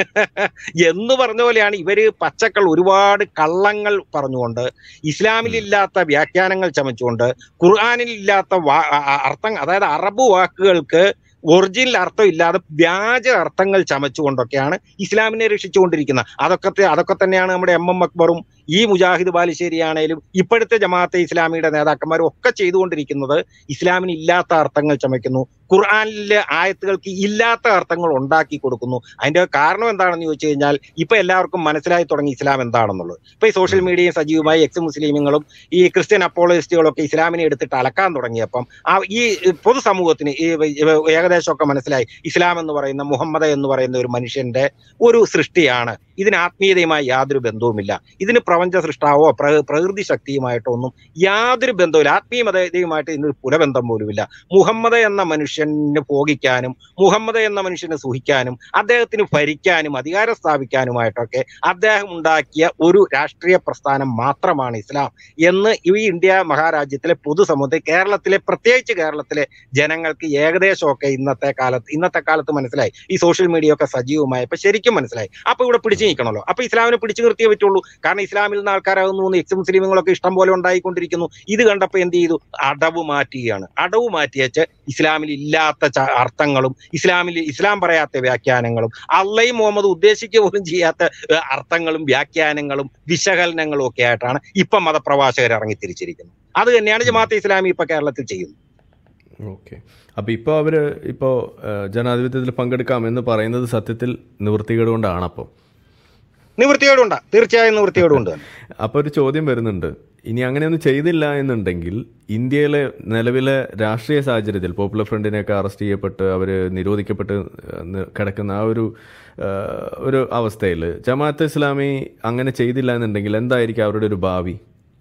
എന്ന് പറഞ്ഞ പോലെയാണ് ഇവര് പച്ചക്കൾ ഒരുപാട് കള്ളങ്ങൾ പറഞ്ഞുകൊണ്ട് ഇസ്ലാമിലില്ലാത്ത വ്യാഖ്യാനങ്ങൾ ചമച്ചുകൊണ്ട് ഖുർആാനിൽ ഇല്ലാത്ത വാ- അ- അ- അർത്ഥം അതായത് അറബ് വാക്കുകൾക്ക് ഒറിജിനൽ അർത്ഥം ഇല്ലാതെ വ്യാജ അർത്ഥങ്ങൾ ചമച്ചുകൊണ്ടൊക്കെയാണ് ഇസ്ലാമിനെ രക്ഷിച്ചുകൊണ്ടിരിക്കുന്നത് അതൊക്കെ ത- അതൊക്കെ തന്നെയാണ് നമ്മുടെ എം എം അക്ബറും ഈ മുജാഹിദ് ബാലുശ്ശേരിയാണേലും ഇപ്പോഴത്തെ ജമാഅത്തെ ഇസ്ലാമിയുടെ നേതാക്കന്മാരും ഒക്കെ ചെയ്തുകൊണ്ടിരിക്കുന്നത് ഇസ്ലാമിന് ഇല്ലാത്ത അർത്ഥങ്ങൾ ചമയ്ക്കുന്നു ഖുർആാനിലെ ആയത്തുകൾക്ക് ഇല്ലാത്ത അർത്ഥങ്ങൾ ഉണ്ടാക്കി കൊടുക്കുന്നു അതിന്റെ കാരണം എന്താണെന്ന് ചോദിച്ചു കഴിഞ്ഞാൽ ഇപ്പൊ എല്ലാവർക്കും മനസ്സിലായി തുടങ്ങി ഇസ്ലാം എന്താണെന്നുള്ളത് ഇപ്പൊ ഈ സോഷ്യൽ മീഡിയയും സജീവമായി എക്സ് മുസ്ലിമുകളും ഈ ക്രിസ്ത്യൻ അപ്പോളജിസ്റ്റുകളൊക്കെ ഇസ്ലാമിനെ എടുത്തിട്ട് അലക്കാൻ തുടങ്ങിയപ്പം ആ ഈ പൊതുസമൂഹത്തിന് ഈ ഏകദേശമൊക്കെ മനസ്സിലായി ഇസ്ലാം എന്ന് പറയുന്ന മുഹമ്മദ് എന്ന് പറയുന്ന ഒരു മനുഷ്യന്റെ ഒരു സൃഷ്ടിയാണ് ഇതിന് ആത്മീയതയുമായി യാതൊരു ബന്ധവുമില്ല ഇതിന് പ്രപഞ്ച സൃഷ്ടാവോ പ്ര- പ്രകൃതി ശക്തിയുമായിട്ടോ ഒന്നും യാതൊരു ബന്ധവുമില്ല ആത്മീയതയുമായിട്ട് ഇതിനൊരു പുലബന്ധം പോലുമില്ല മുഹമ്മദ് എന്ന മനുഷ്യന് ഭോഗിക്കാനും മുഹമ്മദ് എന്ന മനുഷ്യനെ സുഹിക്കാനും അദ്ദേഹത്തിന് ഭരിക്കാനും അധികാരം സ്ഥാപിക്കാനുമായിട്ടൊക്കെ അദ്ദേഹം ഉണ്ടാക്കിയ ഒരു രാഷ്ട്രീയ പ്രസ്ഥാനം മാത്രമാണ് ഇസ്ലാം എന്ന് ഈ ഇന്ത്യ മഹാരാജ്യത്തിലെ പൊതുസമൂഹത്തിൽ കേരളത്തിലെ പ്രത്യേകിച്ച് കേരളത്തിലെ ജനങ്ങൾക്ക് ഏകദേശമൊക്കെ ഇന്നത്തെ കാലത്ത് ഇന്നത്തെ കാലത്ത് മനസ്സിലായി ഈ സോഷ്യൽ മീഡിയ ഒക്കെ സജീവമായപ്പോ ശരിക്കും മനസ്സിലായി അപ്പൊ ഇവിടെ പിടിച്ചു നിൽക്കണമല്ലോ അപ്പൊ ഇസ്ലാമിനെ പിടിച്ചു നിർത്തിയേ പറ്റുള്ളൂ കാരണം ഇസ്ലാമിൽ നിന്ന് ആൾക്കാരാകുന്നു എക്സ് മുസ്ലിമുകളൊക്കെ ഇഷ്ടം പോലെ ഉണ്ടായിക്കൊണ്ടിരിക്കുന്നു ഇത് കണ്ടപ്പോ എന്ത് ചെയ്തു അടവ് മാറ്റുകയാണ് അടവ് മാറ്റിയച്ച് ഇസ്ലാമിൽ ഇല്ലാത്ത ച- അർത്ഥങ്ങളും ഇസ്ലാമിൽ ഇസ്ലാം പറയാത്ത വ്യാഖ്യാനങ്ങളും അള്ളയും മുഹമ്മദ് ഉദ്ദേശിക്കുക പോലും ചെയ്യാത്ത ഏഹ്, അർത്ഥങ്ങളും വ്യാഖ്യാനങ്ങളും വിശകലനങ്ങളും ഒക്കെ ആയിട്ടാണ് ഇപ്പൊ മതപ്രവാചകർ ഇറങ്ങി തിരിച്ചിരിക്കുന്നത് അത് തന്നെയാണ് ജമാഅത്തെ ഇസ്ലാമി ഇപ്പൊ കേരളത്തിൽ ചെയ്യുന്നത് ഓക്കെ അപ്പോൾ ഇപ്പോൾ അവർ ഇപ്പോൾ ജനാധിപത്യത്തിൽ പങ്കെടുക്കാം എന്ന് പറയുന്നത് സത്യത്തിൽ നിവൃത്തികേട് കൊണ്ടാണ് അപ്പോൾ നിവൃത്തിയോടുണ്ടാ തീർച്ചയായും നിവൃത്തിയോടുണ്ട് തന്നെ അപ്പോൾ ഒരു ചോദ്യം വരുന്നുണ്ട് ഇനി അങ്ങനെയൊന്നും ചെയ്തില്ല എന്നുണ്ടെങ്കിൽ ഇന്ത്യയിലെ നിലവിലെ രാഷ്ട്രീയ സാഹചര്യത്തിൽ പോപ്പുലർ ഫ്രണ്ടിനെയൊക്കെ അറസ്റ്റ് ചെയ്യപ്പെട്ട് അവർ നിരോധിക്കപ്പെട്ട് ഏഹ്, നി- കിടക്കുന്ന ആ ഒരു ഏഹ്, ഒരു അവസ്ഥയിൽ ജമാഅത്ത് ഇസ്ലാമി അങ്ങനെ ചെയ്തില്ല എന്നുണ്ടെങ്കിൽ എന്തായിരിക്കും അവരുടെ ഒരു ഭാവി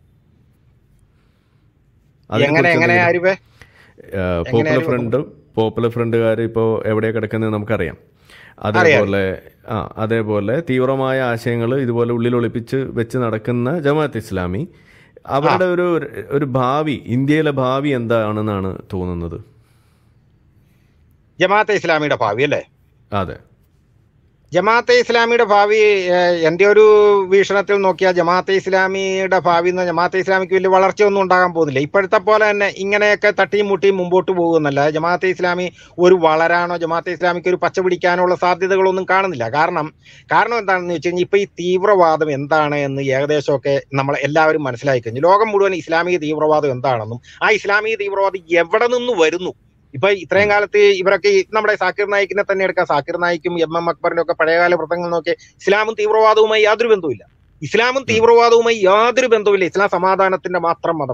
എങ്ങനെ എങ്ങനെ ആരിവേ പോപ്പുലർ ഫ്രണ്ട് പോപ്പുലർ ഫ്രണ്ടുകാർ ഇപ്പോൾ എവിടെയാണ് കിടക്കുന്നത് നമുക്കറിയാം അതേപോലെ ആ അതേപോലെ തീവ്രമായ ആശയങ്ങൾ ഇതുപോലെ ഉള്ളിൽ ഒളിപ്പിച്ച് വെച്ച് നടക്കുന്ന ജമാഅത്ത് ഇസ്ലാമി അവരുടെ ഒരു ഒരു ഭാവി ഇന്ത്യയിലെ ഭാവി എന്താണെന്നാണ് തോന്നുന്നത് ജമാഅത്തെ ഇസ്ലാമിയുടെ ഭാവി അല്ലേ അതെ ജമാഅത്തെ ഇസ്ലാമിയുടെ ഭാവി ഏഹ്, എന്റെ ഒരു വീക്ഷണത്തിൽ നോക്കിയാൽ ജമാഅത്തെ ഇസ്ലാമിയുടെ ഭാവി എന്ന് ജമാഅത്തെ ഇസ്ലാമിക്ക് വലിയ വളർച്ചയൊന്നും ഉണ്ടാകാൻ പോകുന്നില്ല ഇപ്പോഴത്തെ പോലെ തന്നെ ഇങ്ങനെയൊക്കെ തട്ടിയും മുട്ടിയും മുമ്പോട്ട് പോകുന്നല്ല ജമാഅത്തെ ഇസ്ലാമി ഒരു വളരാനോ ജമാഅത്തെ ഇസ്ലാമിക്ക് ഒരു പച്ച പിടിക്കാനുള്ള സാധ്യതകളൊന്നും കാണുന്നില്ല കാരണം കാരണം എന്താണെന്ന് വെച്ച് കഴിഞ്ഞാൽ ഇപ്പൊ ഈ തീവ്രവാദം എന്താണ് എന്ന് ഏകദേശമൊക്കെ നമ്മൾ എല്ലാവരും മനസ്സിലാക്കി കഴിഞ്ഞു ലോകം മുഴുവൻ ഇസ്ലാമിക തീവ്രവാദം എന്താണെന്നും ആ ഇസ്ലാമിക തീവ്രവാദം എവിടെ നിന്ന് വരുന്നു ഇപ്പൊ ഇത്രയും കാലത്ത് ഇവരൊക്കെ ഈ നമ്മുടെ സാക്കിർ നായിക്കിനെ തന്നെ എടുക്കാം സാക്കിർ നായിക്കും എം എം അക്ബറിന്റെ ഒക്കെ പഴയകാല വൃത്തങ്ങൾ നോക്കി ഇസ്ലാമും തീവ്രവാദവുമായി യാതൊരു ബന്ധവുമില്ല ഇസ്ലാമും തീവ്രവാദവുമായി യാതൊരു ബന്ധവുമില്ല ഇസ്ലാം സമാധാനത്തിന്റെ മാത്രം മതമാണ്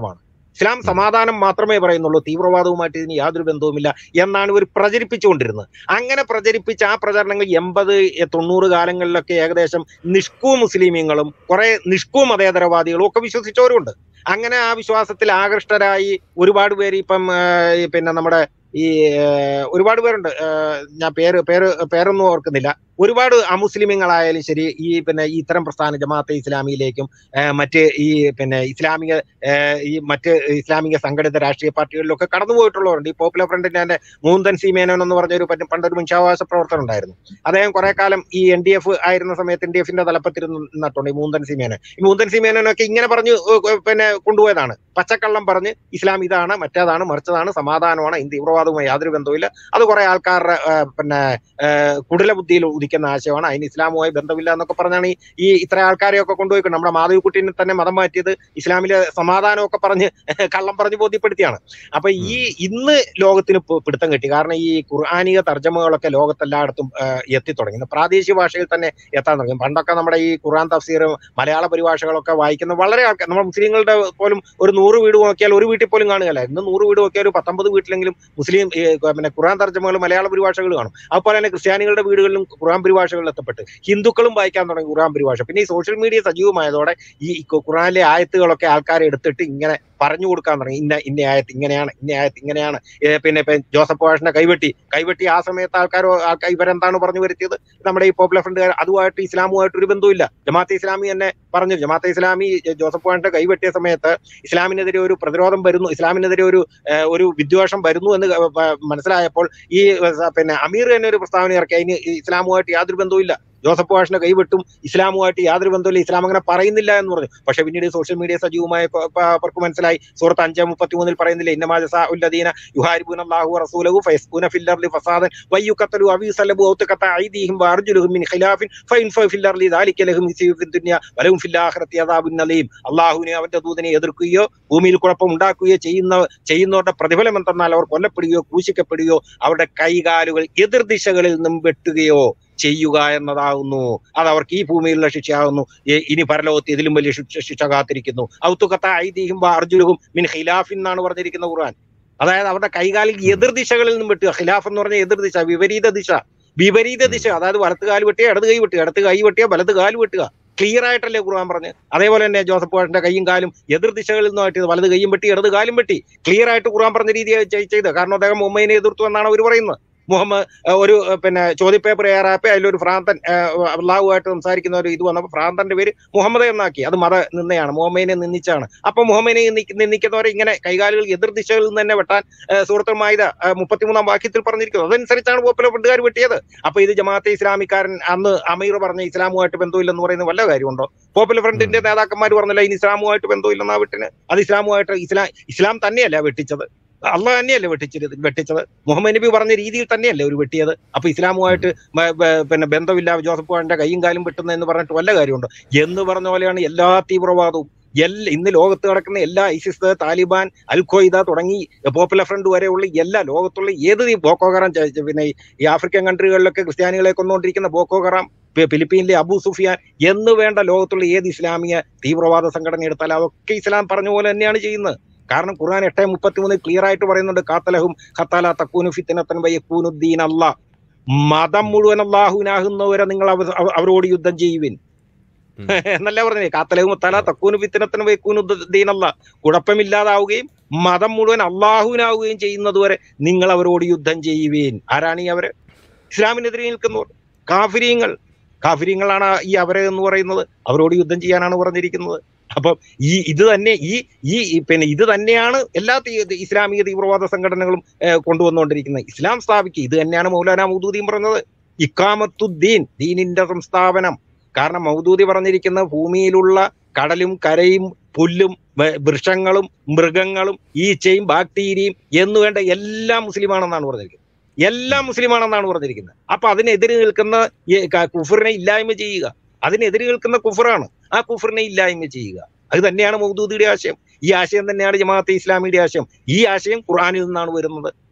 ഇസ്ലാം സമാധാനം മാത്രമേ പറയുന്നുള്ളൂ തീവ്രവാദവുമായിട്ട് ഇതിന് യാതൊരു ബന്ധവുമില്ല എന്നാണ് ഇവർ പ്രചരിപ്പിച്ചുകൊണ്ടിരുന്നത് അങ്ങനെ പ്രചരിപ്പിച്ച ആ പ്രചരണങ്ങൾ എൺപത് തൊണ്ണൂറ് കാലങ്ങളിലൊക്കെ ഏകദേശം നിഷ്കൂ മുസ്ലിമീങ്ങളും കുറെ നിഷ്കൂ മതേതരവാദികളും ഒക്കെ വിശ്വസിച്ചവരുണ്ട് അങ്ങനെ ആ വിശ്വാസത്തിൽ ആകൃഷ്ടരായി ഒരുപാട് പേര് ഇപ്പം ആ, ഈ പിന്നെ നമ്മുടെ ഈ ആ, ഒരുപാട് പേരുണ്ട് ആ, ഞാൻ പേര് പേര് പേരൊന്നും ഓർക്കുന്നില്ല ഒരുപാട് അമുസ്ലിമീങ്ങളായാലും ശരി ഈ പിന്നെ ഈ ഇത്തരം പ്രസ്ഥാന ജമാഅത്തെ ഇസ്ലാമിയിലേക്കും ആ, മറ്റ് ഈ പിന്നെ ഇസ്ലാമിക ആ, ഈ മറ്റ് ഇസ്ലാമിക സംഘടിത രാഷ്ട്രീയ പാർട്ടികളിലൊക്കെ കടന്നു പോയിട്ടുള്ളവരുണ്ട് ഈ പോപ്പുലർ ഫ്രണ്ടിന്റെ തന്നെ മൂന്തൻ സി മേനോൻ എന്ന് പറഞ്ഞ ഒരു പണ്ട് പണ്ടൊരു മനുഷ്യാവകാശ പ്രവർത്തനം ഉണ്ടായിരുന്നു അദ്ദേഹം കുറെ കാലം ഈ എൻ ഡി എഫ് ആയിരുന്ന സമയത്ത് എൻ ഡി എഫിന്റെ തലപ്പത്തിൽ നിന്നിട്ടുണ്ട് ഈ മൂന്തൻ സി മേനോൻ ഈ മൂന്തൻ സി മേനോനൊക്കെ ഇങ്ങനെ പറഞ്ഞു ഏഹ്, ഏഹ്, പിന്നെ കൊണ്ടുപോയതാണ് പച്ചക്കള്ളം പറഞ്ഞ് ഇസ്ലാം ഇതാണ് മറ്റേതാണ് മറിച്ചതാണ് സമാധാനമാണ് ഈ തീവ്രവാദവുമായി യാതൊരു ബന്ധവുമില്ല അത് കുറെ ആൾക്കാരുടെ ഏഹ്, പിന്നെ ഏഹ്, കുടില ബുദ്ധിയിൽ ഉദിക്കുന്ന ആശയമാണ് അതിന് ഇസ്ലാമുമായി ബന്ധമില്ല എന്നൊക്കെ പറഞ്ഞാണ് ഈ ഈ ഇത്ര ആൾക്കാരെയൊക്കെ കൊണ്ടുപോയി നമ്മുടെ മാധവിക്കുട്ടീനെ തന്നെ മതം മാറ്റിയത് ഇസ്ലാമിലെ സമാധാനമൊക്കെ പറഞ്ഞ് കള്ളം പറഞ്ഞ് ബോധ്യപ്പെടുത്തിയാണ് അപ്പൊ ഈ ഇന്ന് ലോകത്തിന് പി- പിടുത്തം കിട്ടി കാരണം ഈ ഖുർആാനിക തർജ്ജമകളൊക്കെ ലോകത്തെല്ലായിടത്തും ഏഹ്, എത്തിത്തുടങ്ങി ഇന്ന് പ്രാദേശിക ഭാഷയിൽ തന്നെ എത്താൻ തുടങ്ങി പണ്ടൊക്കെ നമ്മുടെ ഈ ഖുർആൻ തഫ്സീർ മലയാള പരിഭാഷകളൊക്കെ വായിക്കുന്ന വളരെ ആൾക്കാർ നമ്മുടെ മുസ്ലിങ്ങളുടെ പോലും ഒരു നൂറ് വീട് നോക്കിയാൽ ഒരു വീട്ടിൽ പോലും കാണുകയല്ല ഇന്ന് നൂറ് വീട് നോക്കിയാൽ ഒരു പത്തൊമ്പത് വീട്ടിലെങ്കിലും മുസ്ലിം ഈ, പിന്നെ ഖുർആൻ തർജ്ജമകൾ മലയാള പരിഭാഷകൾ കാണും അതുപോലെ തന്നെ ക്രിസ്ത്യാനികളുടെ വീടുകളിലും ഖുർആൻ പരിഭാഷകളിൽ എത്തപ്പെട്ട് ഹിന്ദുക്കളും വായിക്കാൻ തുടങ്ങി ഖുർആൻ പരിഭാഷ പിന്നെ ഈ സോഷ്യൽ മീഡിയ സജീവമായതോടെ ഈ ഖു- ഖുർആനിലെ ആയത്തുകളൊക്കെ ആൾക്കാരെ എടുത്തിട്ട് ഇങ്ങനെ പറഞ്ഞു കൊടുക്കാൻ തുടങ്ങി ഇന്ന ഇന്ന ആയത്ത് ഇങ്ങനെയാണ് ഇന്ന ആയത്ത് ഇങ്ങനെയാണ് ഏ, പിന്നെ ഇപ്പൊ ജോസഫ് വാഷിനെ കൈവെട്ടി കൈവെട്ടി ആ സമയത്ത് ആൾക്കാർ ആൾക്കാർ ഇവരെന്താണ് പറഞ്ഞു വരുത്തിയത് നമ്മുടെ ഈ പോപ്പുലർ ഫ്രണ്ട് അതുമായിട്ട് ഇസ്ലാമുമായിട്ട് ഒരു ബന്ധവുമില്ല ജമാഅത്തെ ഇസ്ലാമി തന്നെ പറഞ്ഞു ജമാഅത്തെ ഇസ്ലാമി ജോസഫ് വാഷിന്റെ കൈവെട്ടിയ സമയത്ത് ഇസ്ലാമിനെതിരെ ഒരു പ്രതിരോധം വരുന്നു ഇസ്ലാമിനെതിരെ ഒരു ഏഹ്, ഒരു വിദ്വേഷം വരുന്നു എന്ന് ക- പ- മനസ്സിലായപ്പോൾ ഈ ഏഹ്, പിന്നെ അമീർ തന്നെ ഒരു പ്രസ്താവന ഇറക്കി അതിന് ഈ ഇസ്ലാമുമായിട്ട് യാതൊരു ബന്ധവുമില്ല ജോസഫ് വാഷിന്റെ കൈവെട്ടും ഇസ്ലാമുമായിട്ട് യാതൊരു ബന്ധവുമില്ല ഇസ്ലാം അങ്ങനെ പറയുന്നില്ല എന്ന് പറഞ്ഞു പക്ഷെ പിന്നീട് സോഷ്യൽ മീഡിയ സജീവമായ പ- പ- അവർക്ക് മനസ്സിലായി സൂറത്ത് അഞ്ച് മുപ്പത്തി മൂന്നിൽ പറയുന്നില്ല ഇന്നമാജീന യുഹാരിബുൻ അള്ളാഹു റസൂലഹു ഫയസ്ബൂന ഫില്ലർലി ഫസാദൻ വയ്യുക്കത്തലു അവീസലബു ഔത്തക്കത്ത ഐദീഹിം വഅർജുലുഹും മിൻ ഖിലാഫിൻ ഫൈൻ ഫില്ലർലി ദാലിക ലഹും ഖിസ്യു ഫിദ് ദുനിയ വലഹും ഫിൽ ആഖിറതി അദാബുൻ അലീം അള്ളാഹുവിനെ അവന്റെ ദൂതനെ എതിർക്കുകയോ ഭൂമിയിൽ കുഴപ്പം ഉണ്ടാക്കുകയോ ചെയ്യുന്ന ചെയ്യുന്നവരുടെ പ്രതിഫലം എന്തെന്നാൽ അവർ കൊല്ലപ്പെടുകയോ ക്രൂശിക്കപ്പെടുകയോ അവരുടെ കൈകാലുകൾ എതിർ ദിശകളിൽ നിന്നും വെട്ടുകയോ ചെയ്യുക എന്നതാകുന്നു അത് അവർക്ക് ഈ ഭൂമിയിലുള്ള ശിക്ഷയാകുന്നു ഇ- ഇനി പരലോകത്ത് ഇതിലും വലിയ ശിക്ഷ ശിക്ഷ കാത്തിരിക്കുന്നു ഔത്തുക്കത്ത ഐതിഹ്യം അർജുനും മിൻ ഖിലാഫിൻ എന്നാണ് പറഞ്ഞിരിക്കുന്ന ഖുർആൻ അതായത് അവരുടെ കൈകാലിൽ എതിർ ദിശകളിൽ നിന്നും വെട്ടുക ഖിലാഫ് എന്ന് പറഞ്ഞ എതിർ ദിശ വിപരീത ദിശ വിപരീത ദിശ അതായത് വലത്ത് കാല് വെട്ടിയ ഇടത് കൈ വെട്ടുക ഇടത്ത് കൈ വെട്ടിയ വലത് കാല് വെട്ടുക ക്ലിയർ ആയിട്ടല്ലേ ഖുർആൻ പറഞ്ഞ് അതേപോലെ തന്നെ ജോസഫ് വാഷിന്റെ കൈയും കാലും എതിർ ദിശകളിൽ നിന്നുമായിട്ട് വലത് കൈയും വെട്ടി ഇടത് കാലും വെട്ടി ക്ലിയർ ആയിട്ട് ഖുർആൻ പറഞ്ഞ രീതിയായി ചെയ്ത് കാരണം അദ്ദേഹം മുംബൈനെ എതിർത്തു എന്നാണ് അവർ പറയുന്നത് മുഹമ്മദ് ഏഹ്, ഒരു ഏഹ്, പിന്നെ ചോദ്യപേപ്പർ തയ്യാറാക്കി അതിലൊരു ഭ്രാന്തൻ ഏഹ്, അള്ളാഹുമായിട്ട് സംസാരിക്കുന്ന ഒരു ഇത് വന്നപ്പോൾ ഭ്രാന്തന്റെ പേര് മുഹമ്മദ് എന്നാക്കി അത് മത നിന്നയാണ് മുഹമ്മദിനെ നിന്ദിച്ചാണ് അപ്പൊ മുഹമ്മദിനെ നിന്ദി- നിന്ദിക്കുന്നവരെ ഇങ്ങനെ കൈകാലുകൾ എതിർ ദിശകളിൽ നിന്ന് തന്നെ വെട്ടാൻ സുഹൃത്തുൽ മായിദ മുപ്പത്തിമൂന്നാം വാക്യത്തിൽ പറഞ്ഞിരിക്കുന്നത് അതനുസരിച്ചാണ് പോപ്പുലർ ഫണ്ടുകാർ വെട്ടിയത് അപ്പൊ ഇത് ജമാഅത്തെ ഇസ്ലാമിക്കാരൻ അന്ന് അമീർ പറഞ്ഞ ഇസ്ലാമുമായിട്ട് ബന്ധമില്ലെന്ന് പറയുന്നത് വല്ല കാര്യമുണ്ടോ പോപ്പുലർ ഫ്രണ്ടിന്റെ നേതാക്കന്മാർ പറഞ്ഞില്ല ഇനി ഇസ്ലാമുമായിട്ട് ബന്ധമില്ലെന്നാ വെട്ടിന് അത് ഇസ്ലാമുമായിട്ട് ഇസ്ലാം ഇസ്ലാം തന്നെയല്ല വെട്ടിച്ചത് അള്ളാഹ് തന്നെയല്ലേ വെട്ടിച്ചത് വെട്ടിച്ചത് മുഹമ്മദ് നബി പറഞ്ഞ രീതിയിൽ തന്നെയല്ലേ ഒരു വെട്ടിയത് അപ്പൊ ഇസ്ലാമുമായിട്ട് മ- ബ- പിന്നെ ബന്ധമില്ല ജോസഫ് വാന്റെ കൈയും കാലും വെട്ടുന്ന എന്ന് പറഞ്ഞിട്ട് വല്ല കാര്യമുണ്ടോ എന്ന് പറഞ്ഞ പോലെയാണ് എല്ലാ തീവ്രവാദവും എല്ലാ ഇന്ന് ലോകത്ത് കിടക്കുന്ന എല്ലാ ഐസിസ് താലിബാൻ അൽ ഖ്വയ്ദ തുടങ്ങി പോപ്പുലർ ഫ്രണ്ട് വരെയുള്ള എല്ലാ ലോകത്തുള്ള ഏത് ഈ ബോക്കോ ഹറാം ച- ച- പിന്നെ ഈ ആഫ്രിക്കൻ കൺട്രികളിലൊക്കെ ക്രിസ്ത്യാനികളെ കൊന്നുകൊണ്ടിരിക്കുന്ന ബോക്കോ ഹറാം ഫി- ഫിലിപ്പീനിലെ അബു സുഫിയാൻ എന്ന് വേണ്ട ലോകത്തുള്ള ഏത് ഇസ്ലാമിക തീവ്രവാദ സംഘടന എടുത്താലും അതൊക്കെ ഇസ്ലാം പറഞ്ഞ പോലെ തന്നെയാണ് ചെയ്യുന്നത് കാരണം ഖുർആൻ എട്ട് മുപ്പത്തി ക്ലിയർ ആയിട്ട് പറയുന്നുണ്ട് കാത്തലഹും ഖത്താല തക്കൂനു ഫിത്തനത്തൻ വയക്കൂനുദ്ദീൻ അല്ല മതം മുഴുവൻ അള്ളാഹുനാകുന്നവരെ നിങ്ങൾ അവ- അവ- അവരോട് യുദ്ധം ചെയ്യുവിൻ ഉം. എന്നല്ല പറഞ്ഞേ കാത്തലഹും തല തക്കൂനു ഫിത്തനത്തൻ വയക്കൂനുദ്ദീൻ അല്ല കുഴപ്പമില്ലാതാവുകയും മതം മുഴുവൻ അള്ളാഹുവിനാവുകയും ചെയ്യുന്നതുവരെ നിങ്ങൾ അവരോട് യുദ്ധം ചെയ്യുവീൻ ആരാണ് ഈ അവര് ഇസ്ലാമിനെതിരെ നിൽക്കുന്നവർ കാഫിര്യങ്ങൾ കാഫിര്യങ്ങളാണ് ഈ അവരെ എന്ന് പറയുന്നത് അവരോട് യുദ്ധം ചെയ്യാനാണ് പറഞ്ഞിരിക്കുന്നത് അപ്പം ഈ ഇത് തന്നെ ഈ ഈ ഈ പിന്നെ ഇത് തന്നെയാണ് എല്ലാ തീ- ഇസ്ലാമിക തീവ്രവാദ സംഘടനകളും ഏഹ്, കൊണ്ടുവന്നുകൊണ്ടിരിക്കുന്നത് ഇസ്ലാം സ്ഥാപിക്കുക ഇത് തന്നെയാണ് മൗലാന മൗദൂദിയും പറഞ്ഞത് ഇക്കാമത്തുദ്ദീൻ ദീനിന്റെ സംസ്ഥാപനം കാരണം മൗദൂദി പറഞ്ഞിരിക്കുന്ന ഭൂമിയിലുള്ള കടലും കരയും പുല്ലും വ- വൃക്ഷങ്ങളും മൃഗങ്ങളും ഈച്ചയും ബാക്ടീരിയയും എന്ന് വേണ്ട എല്ലാം മുസ്ലിമാണെന്നാണ് പറഞ്ഞിരിക്കുന്നത് എല്ലാം മുസ്ലിമാണെന്നാണ് പറഞ്ഞിരിക്കുന്നത് അപ്പൊ അതിനെതിരെ നിൽക്കുന്ന ഈ ക- കുഫറിനെ ഇല്ലായ്മ ചെയ്യുക അതിനെതിരെ നിൽക്കുന്ന കുഫറാണ് ആ കുഫറിനെ ഇല്ലായ്മ ചെയ്യുക അത് തന്നെയാണ് മൗദൂദിയുടെ ആശയം ഈ ആശയം തന്നെയാണ് ജമാഅത്തെ ഇസ്ലാമിയുടെ ആശയം ഈ ആശയം ഖുർആനിൽ നിന്നാണ് വരുന്നത്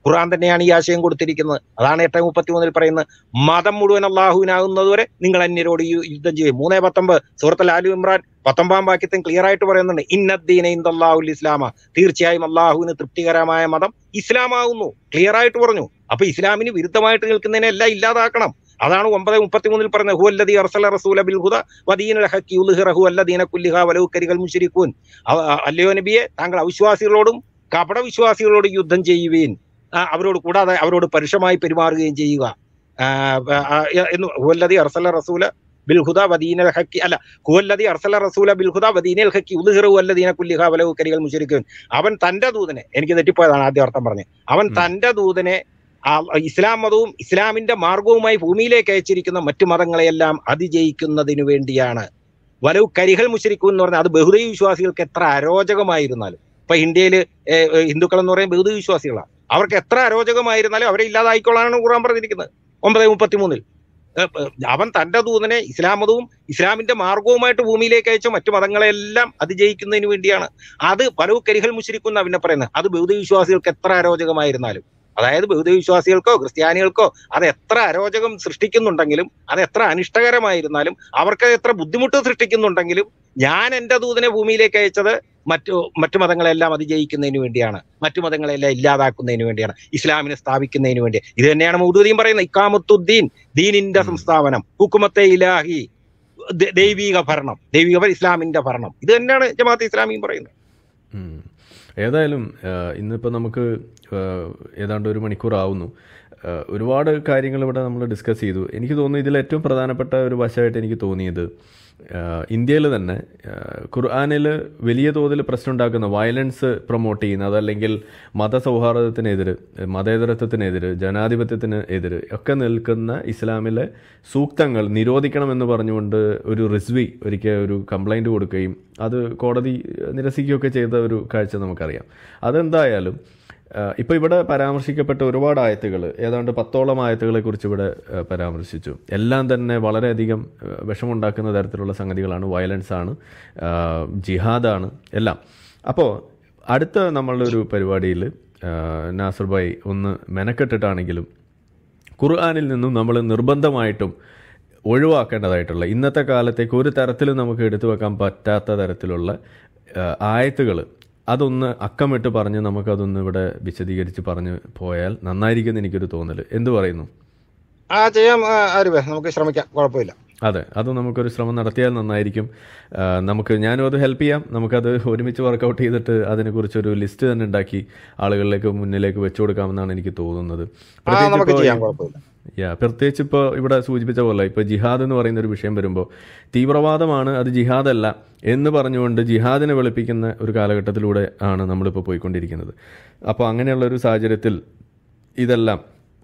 ഖുർആൻ തന്നെയാണ് ഈ ആശയം കൊടുത്തിരിക്കുന്നത് അതാണ് എട്ട് മുപ്പത്തി മൂന്നിൽ പറയുന്നത് മതം മുഴുവൻ അള്ളാഹുവിനാകുന്നതുവരെ നിങ്ങൾ അന്യരോട് യു- യുദ്ധം ചെയ്യും മൂന്നേ പത്തൊമ്പത് സൂറത്തുൽ ആലു ഇമ്രാൻ പത്തൊമ്പതാം വാക്യത്തിൽ ക്ലിയർ ആയിട്ട് പറയുന്നുണ്ട് ഇന്നദ്ദീന ഇന്ദല്ലാഹുൽ ഇസ്ലാമ തീർച്ചയായും അള്ളാഹുവിന് തൃപ്തികരമായ മതം ഇസ്ലാമാകുന്നു ക്ലിയർ ആയിട്ട് പറഞ്ഞു അപ്പൊ ഇസ്ലാമിന് വിരുദ്ധമായിട്ട് നിൽക്കുന്നതിനെ എല്ലാം ഇല്ലാതാക്കണം അതാണ് ഒമ്പത് മുപ്പത്തിമൂന്നിൽ പറഞ്ഞത് ഹുവല്ലദി അർസല റസൂല ബിൽ ഹുദ വദീനൽ ഹഖി യുദ്ഹിറഹു അല്ലദീന കുല്ലിഹ വലൗ കരികൾ മുശ്രിക്കൂൻ അവ- അ- അല്ലയോ നബിയെ താങ്കൾ അവിശ്വാസികളോടും കപട വിശ്വാസികളോടും യുദ്ധം ചെയ്യുകയും ആ, അവരോട് കൂടാതെ അവരോട് പരുഷമായി പെരുമാറുകയും ചെയ്യുക ആ, ആ, എന്ന് ഹുവല്ലദി അർസല റസൂല ബിൽ ഹുദ വദീനൽ ഹക്കി അല്ല ഹുവല്ലദി അർസല റസൂല ബിൽ ഹുദ വദീനൽ ഹക്കി യുദ്ഹിറഹു അല്ലദീന കുല്ലിഹ വലൗ കരികൾ മുശ്രിക്കൂൻ അവൻ തന്റെ ദൂതനെ എനിക്ക് തെറ്റിപ്പോയതാണ് ആദ്യം അർത്ഥം പറഞ്ഞത് അവൻ ഉം. തന്റെ ദൂതനെ ആ ഇസ്ലാം മതവും ഇസ്ലാമിന്റെ മാർഗവുമായി ഭൂമിയിലേക്ക് അയച്ചിരിക്കുന്ന മറ്റു മതങ്ങളെയെല്ലാം അതിജയിക്കുന്നതിനു വേണ്ടിയാണ് വലവ് കരികൾ മുശരിക്കും എന്ന് പറഞ്ഞാൽ അത് ബഹുദൈവ വിശ്വാസികൾക്ക് എത്ര അരോചകമായിരുന്നാലും ഇപ്പൊ ഇന്ത്യയിൽ ഹിന്ദുക്കൾ എന്ന് പറയുന്നത് ബഹുദൈവ വിശ്വാസികളാണ് അവർക്ക് എത്ര അരോചകമായിരുന്നാലും അവരെ ഇല്ലാതായിക്കൊള്ളാനാണ് ഖുർആൻ പറഞ്ഞിരിക്കുന്നത് ഒമ്പത് മുപ്പത്തിമൂന്നിൽ ഏഹ്, ഏഹ്, അവൻ തന്റെ ദൂതനെ ഇസ്ലാം മതവും ഇസ്ലാമിന്റെ മാർഗവുമായിട്ട് ഭൂമിയിലേക്ക് അയച്ച മറ്റു മതങ്ങളെല്ലാം അതിജയിക്കുന്നതിന് വേണ്ടിയാണ് അത് വലവ് കരികൾ മുശരിക്കും പിന്നെ പറയുന്നത് അത് ബഹുദൈവ വിശ്വാസികൾക്ക് എത്ര അരോചകമായിരുന്നാലും അതായത് ബഹുദൈവ വിശ്വാസികൾക്കോ ക്രിസ്ത്യാനികൾക്കോ അത് എത്ര അരോചകം സൃഷ്ടിക്കുന്നുണ്ടെങ്കിലും അത് എത്ര അനിഷ്ടകരമായിരുന്നാലും അവർക്ക് എത്ര ബുദ്ധിമുട്ട് സൃഷ്ടിക്കുന്നുണ്ടെങ്കിലും ഞാൻ എന്റെ ദൂതനെ ഭൂമിയിലേക്ക് അയച്ചത് മറ്റു മറ്റു മതങ്ങളെല്ലാം അതിജയിക്കുന്നതിന് വേണ്ടിയാണ് മറ്റു മതങ്ങളെല്ലാം ഇല്ലാതാക്കുന്നതിന് വേണ്ടിയാണ് ഇസ്ലാമിനെ സ്ഥാപിക്കുന്നതിന് വേണ്ടി ഇത് തന്നെയാണ് മൗദൂദിയും പറയുന്നത് ഇക്കാമത്തുദ്ദീൻ ദീനിന്റെ ഉം. സംസ്ഥാപനം ഹുക്കുമത്തെ ഇലാഹി ദ- ദൈവിക ഭരണം ദൈവിക ഭരണം, ഇസ്ലാമിന്റെ ഭരണം ഇത് തന്നെയാണ് ജമാഅത്ത് ഇസ്ലാമിയും പറയുന്നത് ഉം. ഏതായാലും ഇന്നിപ്പോൾ നമുക്ക് ആ, ഏതാണ്ട് ഒരു മണിക്കൂർ ആവുന്നു ആ, ഒരുപാട് കാര്യങ്ങൾ ഇവിടെ നമ്മൾ ഡിസ്കസ് ചെയ്തു എനിക്ക് തോന്നുന്നു ഇതിൽ ഏറ്റവും പ്രധാനപ്പെട്ട ഒരു വശമായിട്ട് എനിക്ക് തോന്നിയത് ഇന്ത്യയിൽ തന്നെ ഖുർആാനിൽ വലിയ തോതിൽ പ്രശ്നം ഉണ്ടാക്കുന്ന വയലൻസ് പ്രൊമോട്ട് ചെയ്യുന്ന അതല്ലെങ്കിൽ മതസൗഹാർദ്ദത്തിനെതിര് മതേതരത്വത്തിനെതിര് ജനാധിപത്യത്തിന് എതിര് ഒക്കെ നിൽക്കുന്ന ഇസ്ലാമിലെ സൂക്തങ്ങൾ നിരോധിക്കണമെന്ന് പറഞ്ഞുകൊണ്ട് ഒരു റിസ്വി ഒരിക്കൽ ഒരു കംപ്ലൈൻറ്റ് കൊടുക്കുകയും അത് കോടതി നിരസിക്കുകയൊക്കെ ചെയ്ത ഒരു കാഴ്ച നമുക്കറിയാം അതെന്തായാലും ഇപ്പോൾ ഇവിടെ പരാമർശിക്കപ്പെട്ട ഒരുപാട് ആയത്തുകൾ ഏതാണ്ട് പത്തോളം ആയത്തുകളെ കുറിച്ച് ഇവിടെ ആ, പരാമർശിച്ചു എല്ലാം തന്നെ വളരെയധികം ആ, വിഷമുണ്ടാക്കുന്ന തരത്തിലുള്ള സംഗതികളാണ് വയലൻസ് ആണ് ആ, ജിഹാദാണ് എല്ലാം അപ്പോൾ അടുത്ത നമ്മളുടെ ഒരു പരിപാടിയിൽ നാസർ ഭായ് ഒന്ന് മെനക്കെട്ടിട്ടാണെങ്കിലും ഖുർആാനിൽ നിന്നും നമ്മൾ നിർബന്ധമായിട്ടും ഒഴിവാക്കേണ്ടതായിട്ടുള്ള ഇന്നത്തെ കാലത്തേക്ക് ഒരു തരത്തിലും നമുക്ക് എടുത്തു വെക്കാൻ പറ്റാത്ത തരത്തിലുള്ള ആയത്തുകൾ അതൊന്ന് അക്കമിട്ട് പറഞ്ഞ് നമുക്കതൊന്ന് ഇവിടെ വിശദീകരിച്ച് പറഞ്ഞ് പോയാൽ നന്നായിരിക്കുമെന്ന് എനിക്കൊരു തോന്നൽ എന്ത് പറയുന്നു ആ ചെയ്യാം ആ, ആരുവേ നമുക്ക് ശ്രമിക്കാം കുഴപ്പമില്ല അതെ അത് നമുക്കൊരു ശ്രമം നടത്തിയാൽ നന്നായിരിക്കും ആ, നമുക്ക് ഞാനും അത് ഹെൽപ്പ് ചെയ്യാം നമുക്കത് ഒരുമിച്ച് വർക്കൗട്ട് ചെയ്തിട്ട് അതിനെക്കുറിച്ചൊരു ലിസ്റ്റ് തന്നെ ഉണ്ടാക്കി ആളുകളിലേക്ക് മുന്നിലേക്ക് വെച്ചു കൊടുക്കാമെന്നാണ് എനിക്ക് തോന്നുന്നത് ആ നമുക്ക് പ്രത്യേകിച്ച് ചെയ്യാം ഇപ്പോൾ കുഴപ്പമില്ല യാ പ്രത്യേകിച്ച് ഇപ്പോൾ ഇവിടെ സൂചിപ്പിച്ച പോലെ ഇപ്പോൾ ജിഹാദ് എന്ന് പറയുന്ന ഒരു വിഷയം വരുമ്പോൾ തീവ്രവാദമാണ് അത് ജിഹാദല്ല എന്ന് പറഞ്ഞുകൊണ്ട് ജിഹാദിനെ വെളുപ്പിക്കുന്ന ഒരു കാലഘട്ടത്തിലൂടെ ആണ് നമ്മളിപ്പോൾ പോയിക്കൊണ്ടിരിക്കുന്നത് അപ്പോൾ അങ്ങനെയുള്ള ഒരു സാഹചര്യത്തിൽ ഇതെല്ലാം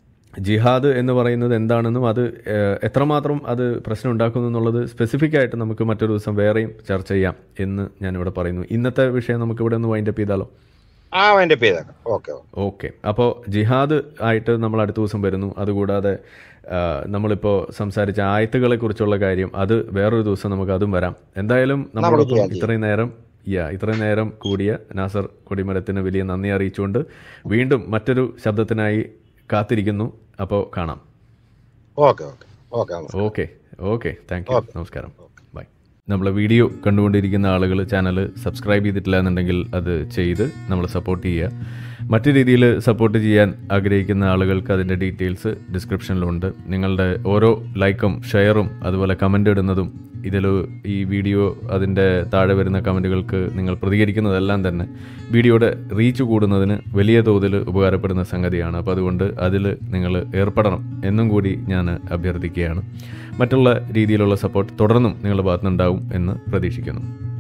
ജിഹാദ് എന്ന് പറയുന്നത് എന്താണെന്നും അത് ഏഹ്, എത്രമാത്രം അത് പ്രശ്നം ഉണ്ടാക്കുന്നു എന്നുള്ളത് സ്പെസിഫിക് ആയിട്ട് നമുക്ക് മറ്റൊരു ദിവസം വേറെയും ചർച്ച ചെയ്യാം എന്ന് ഞാനിവിടെ പറയുന്നു ഇന്നത്തെ വിഷയം നമുക്ക് ഇവിടെ ഒന്ന് വൈൻഡപ്പ് ചെയ്താലോ ആ അതിന്റെ ചെയ്തേക്കാം ഓക്കെ ഓക്കെ ഓക്കെ അപ്പോൾ ജിഹാദ് ആയിട്ട് നമ്മൾ അടുത്ത ദിവസം വരുന്നു അതുകൂടാതെ ആ, നമ്മളിപ്പോൾ സംസാരിച്ച ആയത്തുകളെ കുറിച്ചുള്ള കാര്യം അത് വേറൊരു ദിവസം നമുക്ക് അതും വരാം എന്തായാലും നമ്മളൊപ്പം ചെയ്യാം, ചെയ്യാം. ഇത്രയും നേരം യാ ഇത്രയും നേരം കൂടിയ നാസർ കൊടിമരത്തിന് വലിയ നന്ദി അറിയിച്ചുകൊണ്ട് വീണ്ടും മറ്റൊരു ശബ്ദത്തിനായി കാത്തിരിക്കുന്നു അപ്പോൾ കാണാം ഓക്കെ ഓക്കെ ഓക്കെ നമസ്കാരം okay okay thank you okay. നമസ്കാരം ബൈ നമ്മളെ വീഡിയോ കണ്ടുകൊണ്ടിരിക്കുന്ന ആളുകൾ ചാനൽ സബ്സ്ക്രൈബ് ചെയ്തിട്ടില്ല എന്നുണ്ടെങ്കിൽ അത് ചെയ്ത് നമ്മൾ സപ്പോർട്ട് ചെയ്യുക മറ്റു രീതിയിൽ സപ്പോർട്ട് ചെയ്യാൻ ആഗ്രഹിക്കുന്ന ആളുകൾക്ക് അതിൻ്റെ ഡീറ്റെയിൽസ് ഡിസ്ക്രിപ്ഷനിലുണ്ട് നിങ്ങളുടെ ഓരോ ലൈക്കും ഷെയറും അതുപോലെ കമൻ്റ് ഇടുന്നതും ഇതിൽ ഈ വീഡിയോ അതിൻ്റെ താഴെ വരുന്ന കമൻറ്റുകൾക്ക് നിങ്ങൾ പ്രതികരിക്കുന്നതെല്ലാം തന്നെ വീഡിയോയുടെ റീച്ച് കൂടുന്നതിന് വലിയ തോതിൽ ഉപകാരപ്പെടുന്ന സംഗതിയാണ് അപ്പോൾ അതുകൊണ്ട് അതിൽ നിങ്ങൾ ഏർപ്പെടണം എന്നും കൂടി ഞാൻ അഭ്യർത്ഥിക്കുകയാണ് മറ്റുള്ള രീതിയിലുള്ള സപ്പോർട്ട് തുടർന്നും നിങ്ങളുടെ ഭാഗത്തുനിന്നുണ്ടാവും എന്ന് പ്രതീക്ഷിക്കുന്നു